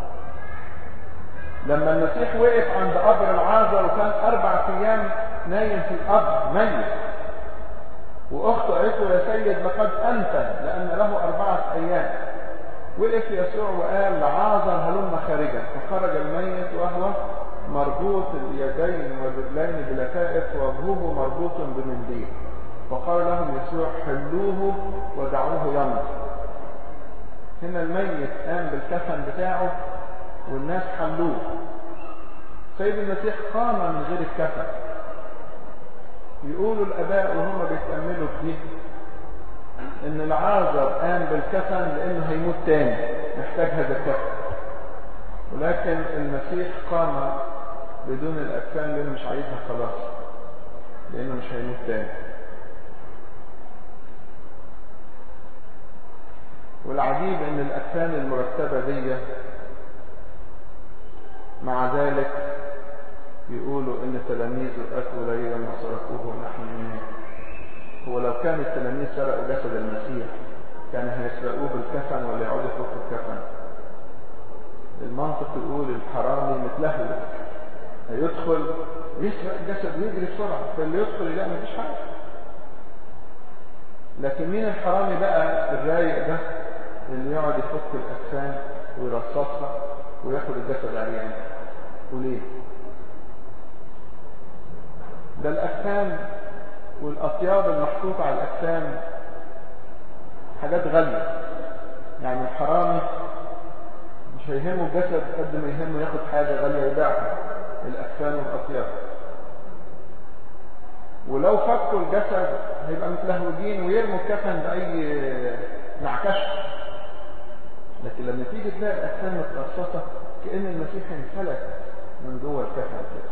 لما المسيح وقف عند قبر العازر وكان أربع أيام نايم في القبر ميت وأخته قالت له يا سيد لقد أنت لأن له أربعة أيام وقف يسوع وقال لعازر هلم خارجا فخرج الميت وهو مربوط اليدين والرجلين بلفائف ووجهه مربوط بمنديل فقال لهم يسوع حلوه ودعوه يمضي هنا الميت قام بالكفن بتاعه والناس حلوه سيد المسيح قام من غير الكفن يقولوا الاباء وهم بيتاملوا في دي ان العازر قام بالكفن لانه هيموت تاني محتاج هذا الكفن ولكن المسيح قام بدون الاجسام لانه مش عايزها خلاص لانه مش هيموت تاني والعجيب ان الاجسام المرتبه دي مع ذلك يقولوا ان تلاميذه اتوا ليلا وسرقوه ونحن ننام هو لو كان التلاميذ سرقوا جسد المسيح كان هيسرقوه بالكفن ولا يعودوا يفكوا الكفن المنطق يقول الحرامي متلهوج هيدخل يسرق الجسد ويجري بسرعه فاللي يدخل يلاقي مفيش حاجه لكن مين الحرامي بقى الرايق ده اللي يقعد يفك الاجسام ويرصصها وياخد الجسد عريان وليه ده الاجسام والاطياب المحطوطه على الاجسام حاجات غاليه يعني الحرامي مش هيهمه الجسد قد ما يهمه ياخد حاجه غاليه يبيعها الاجسام والاطياب ولو فكوا الجسد هيبقى متلهوجين ويرموا الكفن باي نعكشه لكن لما تيجي تلاقي الاجسام مترصصه كان المسيح انفلت من جوه الكفن كده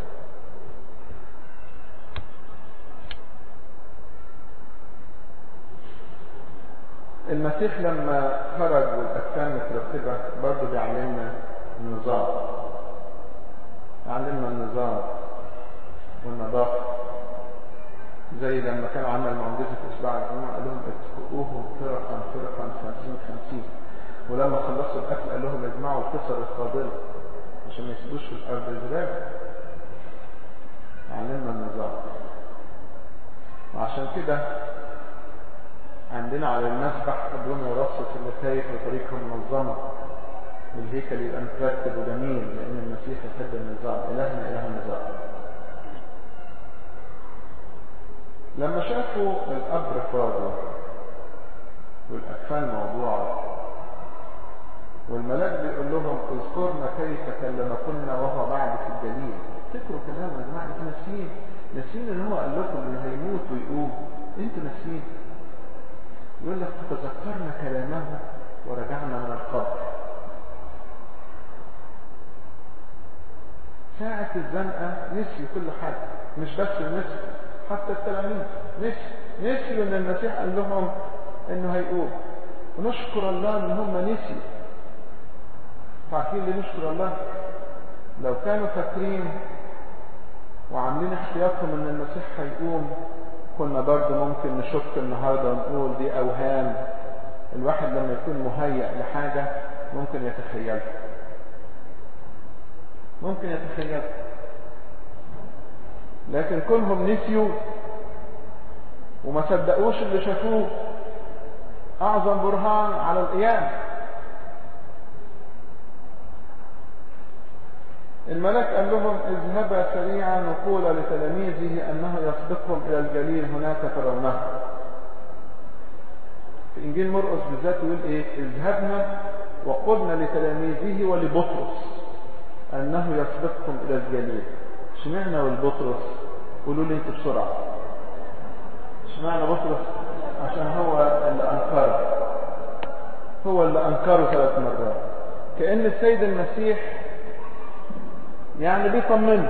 المسيح لما خرج والاجسام مترتبه برضه بيعلمنا النظام علمنا النظام والنظافة زي لما كان عمل معجزة إشباع الجمعة قال لهم اتقوهم فرقا فرقا خمسين خمسين ولما خلصوا الأكل قال لهم اجمعوا الكسر الفاضلة عشان ما يسيبوش في الأرض الزبالة علمنا النظام وعشان كده عندنا على المسبح أبونا يرصص النتائج بطريقة منظمة والهيكل يبقى مترتب وجميل لأن المسيح يحب النظام إلهنا إله النظام لما شافوا القبر فاضي والأكفان موضوعة والملاك بيقول لهم اذكرنا كيف كلمكنا وهو بعد في الجليل افتكروا كلام يا جماعه انتوا ناسيين ناسيين ان هو قال لكم انه هيموت ويقوم انتوا ناسيين يقول لك فتذكرنا كلامه ورجعنا من القبر ساعة الزنقة نسيوا كل حاجة مش بس نسيوا حتى التلاميذ نسيوا نسيوا ان المسيح قال لهم انه هيقوم ونشكر الله ان هم نسيوا عارفين ليه نشكر الله لو كانوا فاكرين وعاملين احتياطهم ان المسيح هيقوم كنا برضه ممكن نشك النهارده ونقول دي اوهام الواحد لما يكون مهيأ لحاجة ممكن يتخيلها ممكن يتخيلها لكن كونهم نسيوا وما صدقوش اللي شافوه اعظم برهان على القيامه الملاك قال لهم اذهبا سريعا وقولا لتلاميذه انه يسبقهم الى الجليل هناك ترونه في انجيل مرقس بالذات يقول ايه اذهبنا وقلنا لتلاميذه ولبطرس انه يسبقكم الى الجليل اشمعنى والبطرس قولوا لي انتوا بسرعه اشمعنى بطرس عشان هو اللي انكره هو اللي انكره ثلاث مرات كان السيد المسيح يعني بيطمنه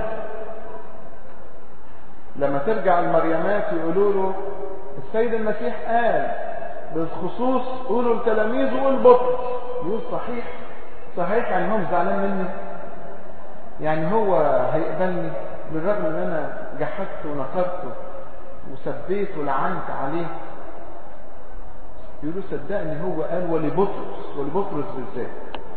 لما ترجع المريمات يقولوا له السيد المسيح قال بالخصوص قولوا لتلاميذه قول بطرس يقول صحيح صحيح يعني هم زعلان مني يعني هو هيقبلني بالرغم ان انا جحدت ونكرته وسبيت ولعنت عليه يقولوا صدقني هو قال ولبطرس ولبطرس بالذات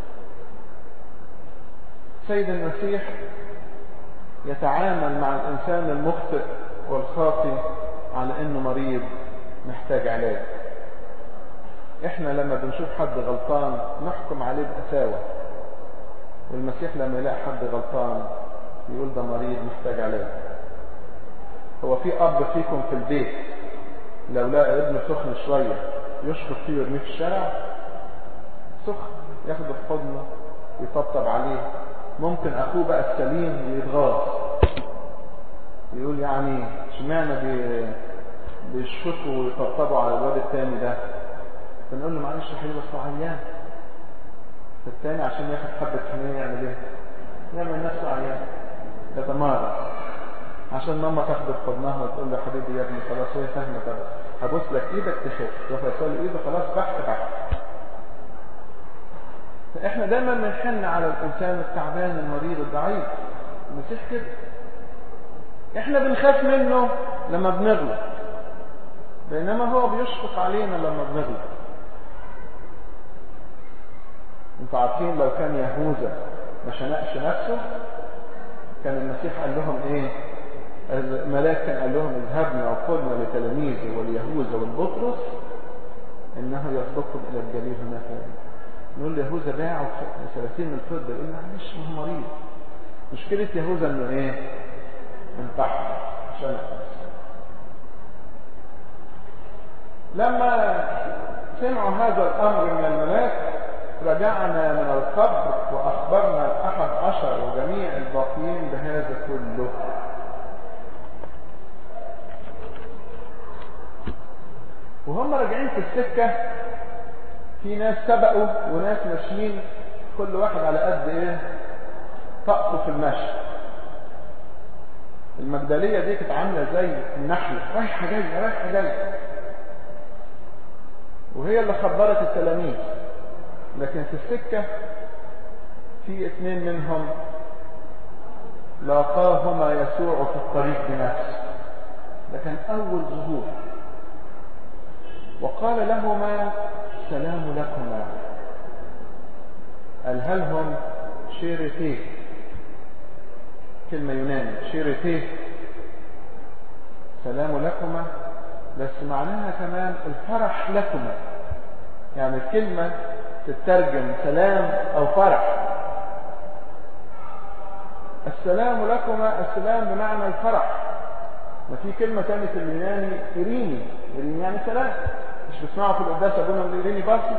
سيد المسيح يتعامل مع الإنسان المخطئ والخاطي على إنه مريض محتاج علاج إحنا لما بنشوف حد غلطان نحكم عليه بقساوة والمسيح لما يلاقي حد غلطان يقول ده مريض محتاج علاج هو في أب فيكم في البيت لو لقى ابنه سخن شوية يشخص فيه ويرميه في الشارع سخن ياخده في حضنه ويطبطب عليه ممكن اخوه بقى السليم يتغاظ يقول يعني اشمعنى بي بيشفقوا ويطبطبوا على الواد التاني ده فنقول له معلش يا حبيبي بس عيان فالتاني عشان ياخد حبة حنية يعمل ايه؟ يعمل نفسه عيان يتمارض عشان ماما تاخده في حضنها وتقول له يا حبيبي يا ابني خلاص هي فاهمه طب هبص لك ايدك تخف تروح يوصل ايده خلاص بحت بحت فاحنا دايما بنحن على الانسان التعبان المريض الضعيف المسيح كده احنا بنخاف منه لما بنغلط بينما هو بيشفق علينا لما بنغلط انتوا عارفين لو كان يهوذا ما شنقش نفسه كان المسيح قال لهم ايه الملاك كان قال لهم اذهبنا وقلنا لتلاميذه واليهوذا والبطرس انه يسبقكم الى الجليل هناك نقول يهوذا باعوا ثلاثين من الفضة يقول معلش ما هو مريض مشكلة يهوذا انه ايه انتحر عشان لما سمعوا هذا الامر من الملاك رجعنا من القبر واخبرنا الاحد عشر وجميع الباقيين بهذا كله وهم راجعين في السكه في ناس سبقوا وناس ماشيين كل واحد على قد ايه طقسه في المشي المجدليه دي كانت عامله زي النحله رايحه جايه رايحه جايه وهي اللي خبرت التلاميذ لكن في السكه في اثنين منهم لاقاهما يسوع في الطريق بنفسه ده كان أول ظهور وقال لهما سلام لكما قال هل هم شيرتيه كلمة يوناني شيرتيه سلام لكما بس معناها كمان الفرح لكما يعني الكلمة تترجم سلام أو فرح السلام لكما السلام بمعنى الفرح ما في كلمة تانية في اليوناني إريني إريني يعني سلام مش بتسمعوا في القداس أبونا من إريني باسي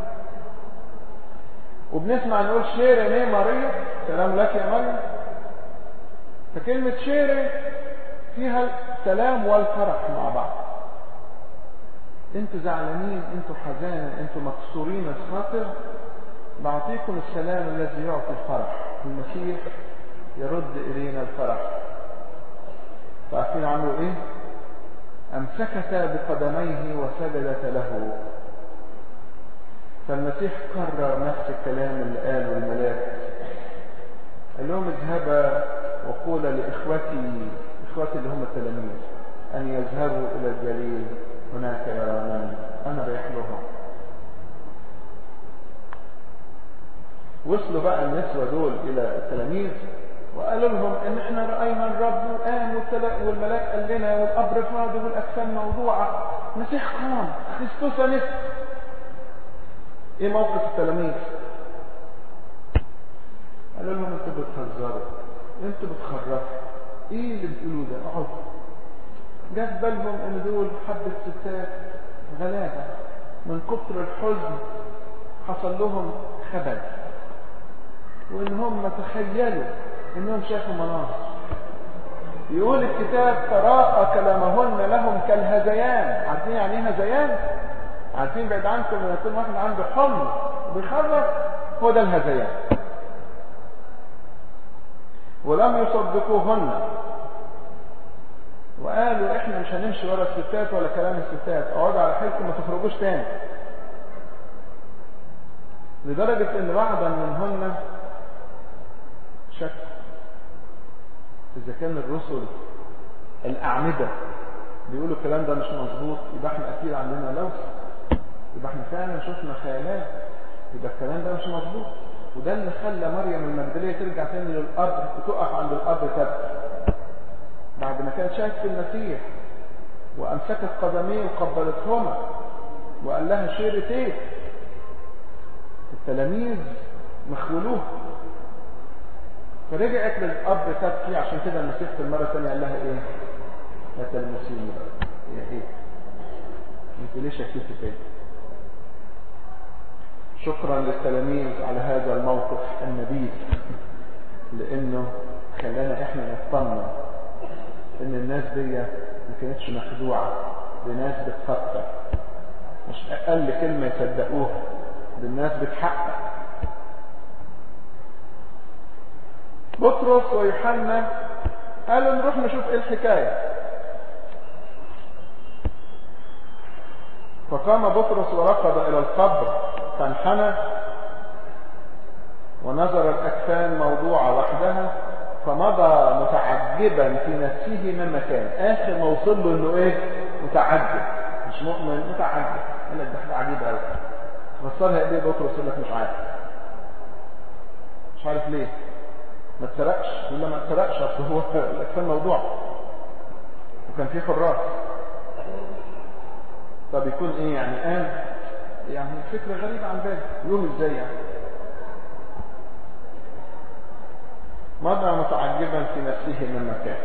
وبنسمع نقول شيري ني ماريا سلام لك يا مريم فكلمة شيري فيها السلام والفرح مع بعض انتوا زعلانين انتوا حزانة انتوا مكسورين الخاطر بعطيكم السلام الذي يعطي الفرح المسيح يرد إلينا الفرح تعرفين عملوا ايه امسكتا بقدميه وسجدت له فالمسيح كرر نفس الكلام اللي قاله الملاك قال لهم اذهبا وقولا لاخوتي اخوتي اللي هم التلاميذ ان يذهبوا الى الجليل هناك يرانني انا رايح لهم وصلوا بقى النسوة دول الى التلاميذ وقالوا لهم ان احنا رأينا الرب وقام والملاك قال لنا والقبر فاضي والاجسام موضوعة المسيح قام خريستوس نسك ايه موقف التلاميذ قالوا لهم انتوا بتهزروا انتوا بتخرفوا ايه اللي بتقولوه ده اقعدوا جه في بالهم ان دول حبة ستات غلابة من كتر الحزن حصل لهم خبل وان هم تخيلوا انهم شافوا مناظر يقول الكتاب تراءى كلامهن لهم كالهذيان عارفين يعني ايه هذيان عارفين بعيد عنكم لما يكون واحد عنده حمل وبيخرف هو ده الهذيان ولم يصدقوهن وقالوا احنا مش هنمشي ورا الستات ولا كلام الستات اقعدوا على حيلكم ما تخرجوش تاني لدرجة ان بعضا منهن شك إذا كان الرسل الأعمدة بيقولوا الكلام ده مش مظبوط يبقى احنا أكيد عندنا لوث يبقى احنا فعلا شفنا خيالات يبقى الكلام ده مش مظبوط وده اللي خلى مريم المجدلية ترجع تاني للقبر وتقف عند القبر تبكي بعد ما كانت شاهدت المسيح وأمسكت قدميه وقبلتهما وقال لها شيرة ايه التلاميذ مخولوه فرجعت للأب تبكي عشان كده المسيح في المرة الثانية قال لها ايه لا تلمسيني بقى هي ايه انت ليه شكيتي تاني شكرا للتلاميذ على هذا الموقف النبيل لانه خلانا احنا نطمن ان الناس دي ما كانتش مخدوعة دي ناس بتفكر مش اقل كلمة يصدقوها دي الناس بتحقق بطرس ويوحنا قالوا نروح نشوف ايه الحكاية فقام بطرس وركض الى القبر فانحنى ونظر الاكفان موضوعة وحدها فمضى متعجبا في نفسه مما كان اخر ما وصل له انه ايه متعجب مش مؤمن متعجب قال لك ده حاجه عجيبه قوي فسرها ايه بطرس يقول لك مش عارف مش عارف ليه ما اتسرقش ولا ما اتسرقش اصل هو الاكفان موضوع وكان في حراس طب يكون ايه يعني قام يعني فكرة غريبة عن بالي يوم ازاي يعني مضى متعجبا في نفسه من مكان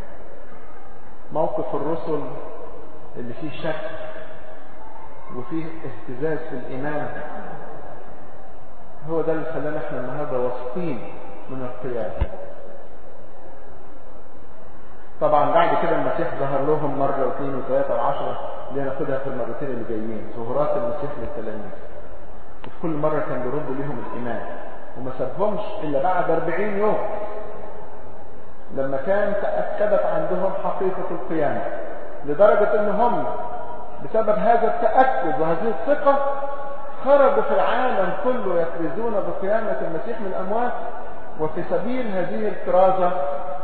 موقف الرسل اللي فيه شك وفيه اهتزاز في الإيمان هو ده اللي خلانا احنا النهارده واثقين من القيامة طبعا بعد كده المسيح ظهر لهم مرة واثنين وثلاثة وعشرة دي هناخدها في المرتين اللي جايين ظهورات المسيح للتلاميذ وفي كل مرة كان بيرد لهم الإيمان وما سابهمش إلا بعد 40 يوم لما كان تأكدت عندهم حقيقة القيامة لدرجة ان هم بسبب هذا التأكد وهذه الثقة خرجوا في العالم كله يكرزون بقيامة المسيح من الأموات وفي سبيل هذه الكرازة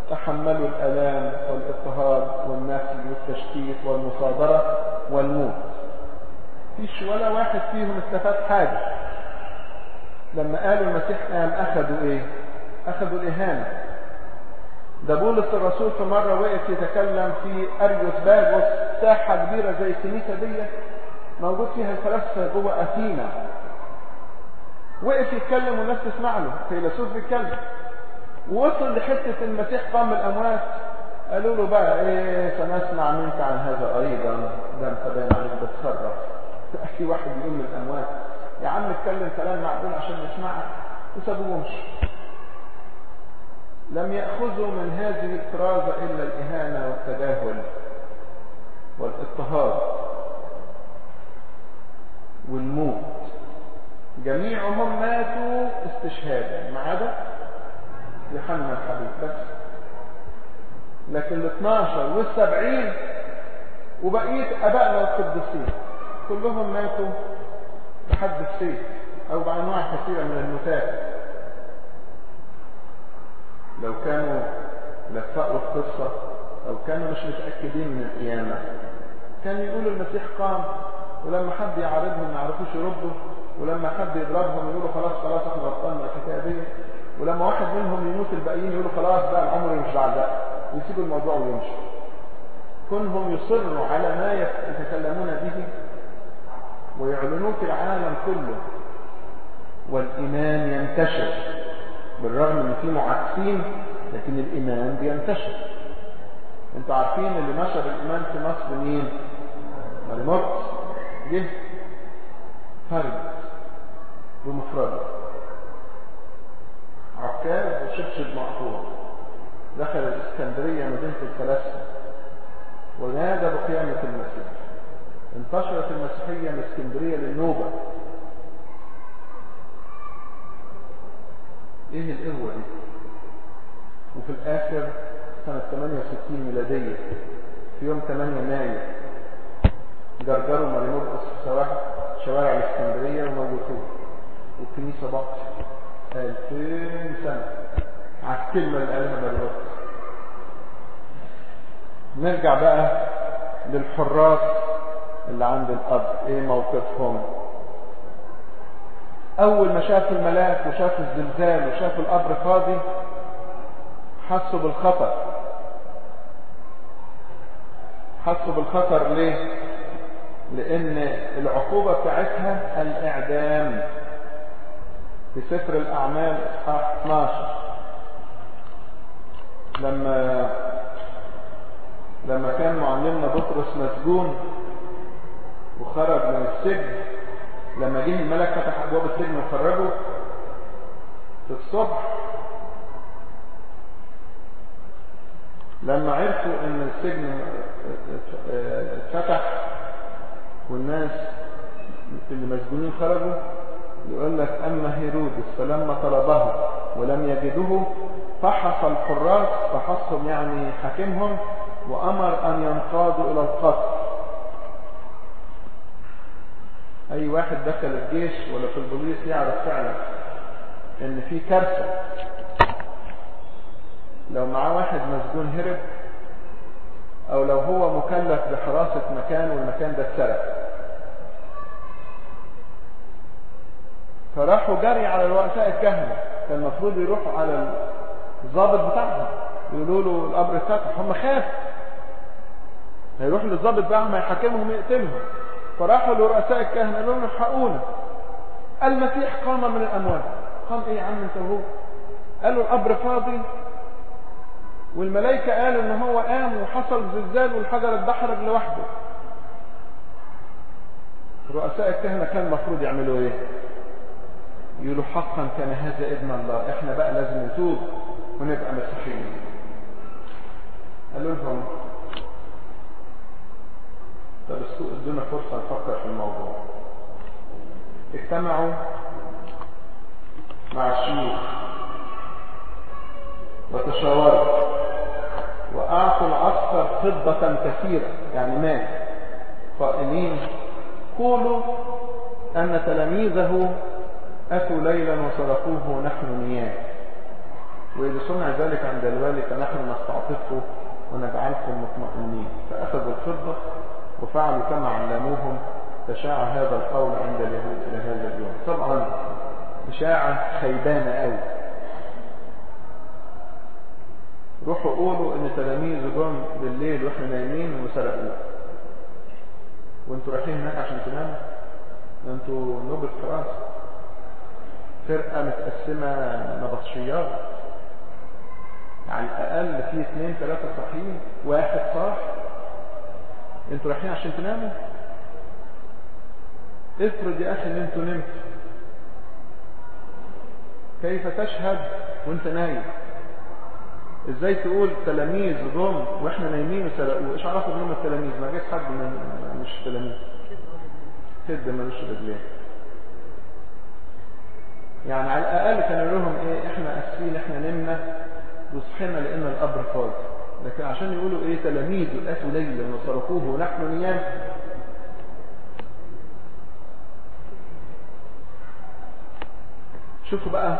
تحملوا الألام والاضطهاد والنفي والتشتيت والمصادرة والموت فيش ولا واحد فيهم استفاد حاجة لما قالوا المسيح قام أخذوا إيه أخذوا الإهانة ده بولس الرسول في مرة وقف يتكلم في أريوس باغوس ساحة كبيرة زي الكنيسة دي موجود فيها الفلاسفة جوه أثينا وقف يتكلم والناس تسمع له فيلسوف بيتكلم ووصل لحتة المسيح قام من الأموات قالوا له بقى ايه سنسمع منك عن هذا أيضا ده انت باين عليك بتصرف في واحد يقول من الأموات يا عم اتكلم كلام معقول عشان نسمعك وسابوه ومشي لم يأخذوا من هذه الكرازة إلا الإهانة والتجاهل والاضطهاد والموت جميعهم ماتوا استشهادا ما عدا يوحنا الحبيب بس لكن ال 12 وال 70 وبقيه ابائنا القديسين كلهم ماتوا بحد السيف او بانواع كثيره من الموتات لو كانوا لفقوا القصه او كانوا مش متاكدين من القيامه كان يقولوا المسيح قام ولما حد يعارضهم ما يعرفوش يردوا ولما حد يضربهم يقولوا خلاص خلاص احنا غلطان الحكايه دي ولما واحد منهم يموت الباقيين يقولوا خلاص بقى العمر مش بعد ده ويسيبوا الموضوع ويمشوا كونهم يصروا على ما يتكلمون به ويعلنوه في العالم كله والإيمان ينتشر بالرغم ان في معاكسين لكن الإيمان بينتشر انتوا عارفين اللي نشر الإيمان في مصر مين؟ مرمرقس جه فرد بمفرده عكاز وشبشب مقطوع دخل الإسكندرية مدينة الفلاسفة ونادى بقيامة المسيح انتشرت المسيحية من اسكندرية للنوبة ايه القوة دي وفي الاخر سنة 68 ميلادية في يوم 8 مايو جرجروا مريمورقس في شوارع الاسكندرية وموتوه والكنيسة بقت 2000 سنة على الكلمة اللي قالها مريمورقس نرجع بقى للحراس اللي عند الأب ايه موقفهم اول ما شاف الملاك وشاف الزلزال وشاف القبر فاضي حسوا بالخطر حسوا بالخطر ليه لان العقوبة بتاعتها الاعدام في سفر الاعمال اصحاح 12 لما لما كان معلمنا بطرس مسجون وخرج من السجن لما جه الملك فتح ابواب السجن وخرجه في الصبح لما عرفوا ان السجن اتفتح والناس اللي مسجونين خرجوا يقول لك اما هيرودس فلما طلبه ولم يجده فحص الحراس فحصهم يعني حاكمهم وامر ان ينقادوا الى القتل اي واحد دخل الجيش ولا في البوليس يعرف فعلا ان في كارثة لو معاه واحد مسجون هرب او لو هو مكلف بحراسة مكان والمكان ده اتسرق فراحوا جري على رؤساء الكهنة كان المفروض يروحوا على الضابط بتاعهم يقولوا له القبر اتفتح هم خافوا هيروحوا للضابط بتاعهم هيحاكمهم يقتلهم فراحوا لرؤساء الكهنة قالوا لهم الحقونا المسيح قام من الأموات قام ايه يا عم انت وهو قالوا القبر فاضي والملائكة قالوا ان هو قام وحصل زلزال والحجر اتدحرج لوحده رؤساء الكهنة كان المفروض يعملوا ايه يقولوا حقا كان هذا ابن الله احنا بقى لازم نتوب ونبقى مسيحيين قالوا لهم طب السوق ادونا فرصة نفكر في الموضوع اجتمعوا مع الشيوخ وتشاوروا وأعطوا العسكر فضة كثيرة يعني مال قائلين قولوا أن تلاميذه أتوا ليلا وسرقوه ونحن نيام وإذا صنع ذلك عند الوالي فنحن نستعطفه ونجعلكم مطمئنين فأخذوا الفضة وفعلوا كما علموهم فشاع هذا القول عند اليهود إلى هذا اليوم طبعا إشاعة خيبانة قوي روحوا قولوا ان تلاميذ جم بالليل واحنا نايمين وسرقوه وانتوا رايحين هناك عشان تناموا انتوا نوبة حراسة فرقة متقسمة نبطشيات على الأقل في اثنين ثلاثة صاحيين واحد صاح انتوا رايحين عشان تناموا افرض يا أخي ان انتوا نمتوا كيف تشهد وانت نايم ازاي تقول تلاميذ ضم واحنا نايمين وسرقوه ايش عرفوا انهم التلاميذ ما جاش حد من مش تلاميذ كده ملوش رجلين يعني على الاقل كانوا لهم ايه احنا اسفين احنا نمنا وصحينا لان القبر فاضي لكن عشان يقولوا ايه تلاميذ اتوا ليلا وصرخوه ونحن نيام شوفوا بقى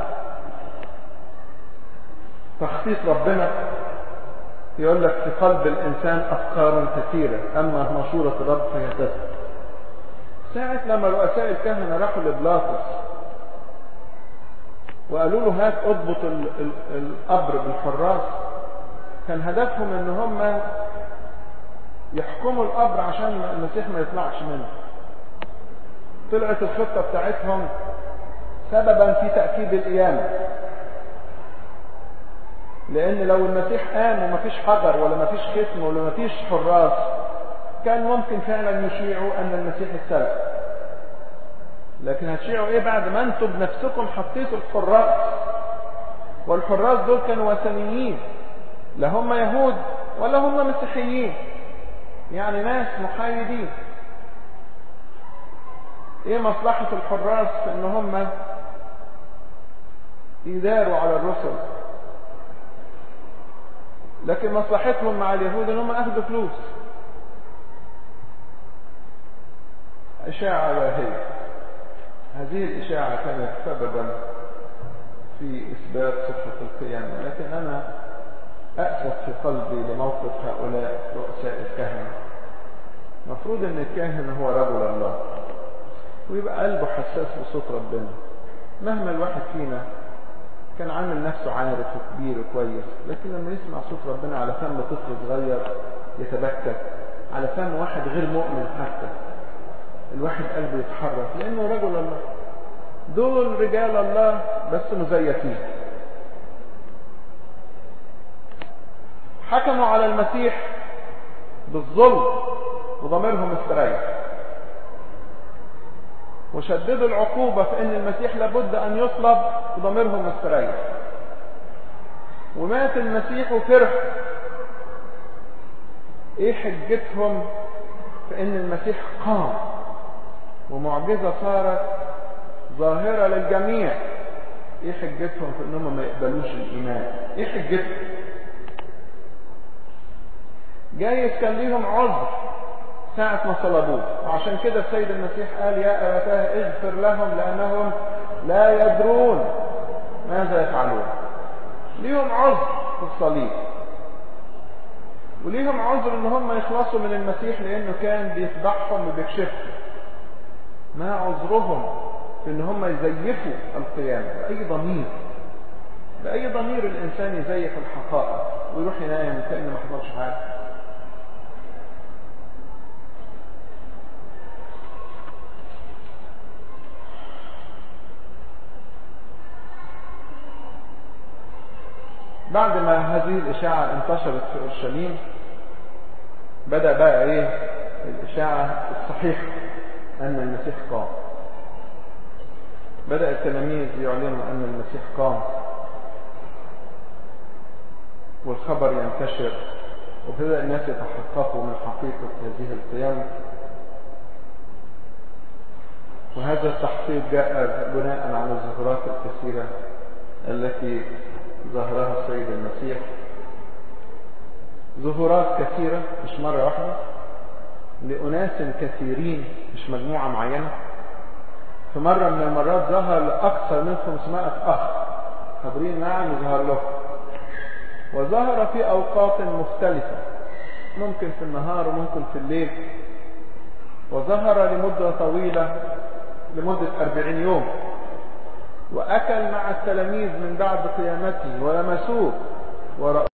تخطيط ربنا يقول لك في قلب الإنسان أفكار كثيرة أما مشورة الرب فهي تسر ساعة لما رؤساء الكهنة راحوا لبلاطس وقالوا له هات اضبط ال- ال- القبر بالحراس كان هدفهم ان هم يحكموا القبر عشان المسيح ما يطلعش منه طلعت الخطة بتاعتهم سببا في تأكيد القيامة لان لو المسيح قام ومفيش حجر ولا مفيش ختم ولا مفيش حراس كان ممكن فعلا يشيعوا ان المسيح اتسلق لكن هتشيعوا ايه بعد ما انتم بنفسكم حطيتوا الحراس والحراس دول كانوا وثنيين لا هم يهود ولا هم مسيحيين يعني ناس محايدين ايه مصلحة الحراس في ان هم يداروا على الرسل لكن مصلحتهم مع اليهود ان هم اخذوا فلوس اشاعة واهية هذه الاشاعة كانت سببا في اثبات صفة القيامة لكن انا أأسف في قلبي لموقف هؤلاء رؤساء الكهنة المفروض ان الكاهن هو رجل الله ويبقى قلبه حساس بصوت ربنا مهما الواحد فينا كان عامل نفسه عارف وكبير وكويس لكن لما يسمع صوت ربنا على فم طفل صغير يتبكى على فم واحد غير مؤمن حتى الواحد قلبه يتحرك لانه رجل الله دول رجال الله بس مزيفين حكموا على المسيح بالظلم وضميرهم استريح وشددوا العقوبة في ان المسيح لابد ان يصلب وضميرهم استريح ومات المسيح وفرح ايه حجتهم في ان المسيح قام ومعجزة صارت ظاهرة للجميع ايه حجتهم في انهم ما يقبلوش الايمان ايه حجتهم جايز كان ليهم عذر ساعة ما صلبوه وعشان كده السيد المسيح قال يا أبتاه اغفر لهم لأنهم لا يدرون ماذا يفعلون ليهم عذر في الصليب وليهم عذر ان هم يخلصوا من المسيح لانه كان بيفضحهم وبيكشفهم ما عذرهم في ان هم يزيفوا القيامة بأي ضمير بأي ضمير الإنسان يزيف الحقائق ويروح ينام كأنه ما حصلش حاجة بعد ما هذه الإشاعة انتشرت في أورشليم بدأ بقى إيه الإشاعة الصحيحة أن المسيح قام بدأ التلاميذ يعلنوا أن المسيح قام والخبر ينتشر وبدأ الناس يتحققوا من حقيقة هذه القيامة وهذا التحقيق جاء بناء على الظهورات الكثيرة التي ظهرها السيد المسيح ظهورات كثيرة مش مرة واحدة لأناس كثيرين مش مجموعة معينة في مرة من المرات ظهر لأكثر من 500 أخ حاضرين معا وظهر له وظهر في أوقات مختلفة ممكن في النهار وممكن في الليل وظهر لمدة طويلة لمدة أربعين يوم وأكل مع التلاميذ من بعد قيامته ولمسوه ورأوه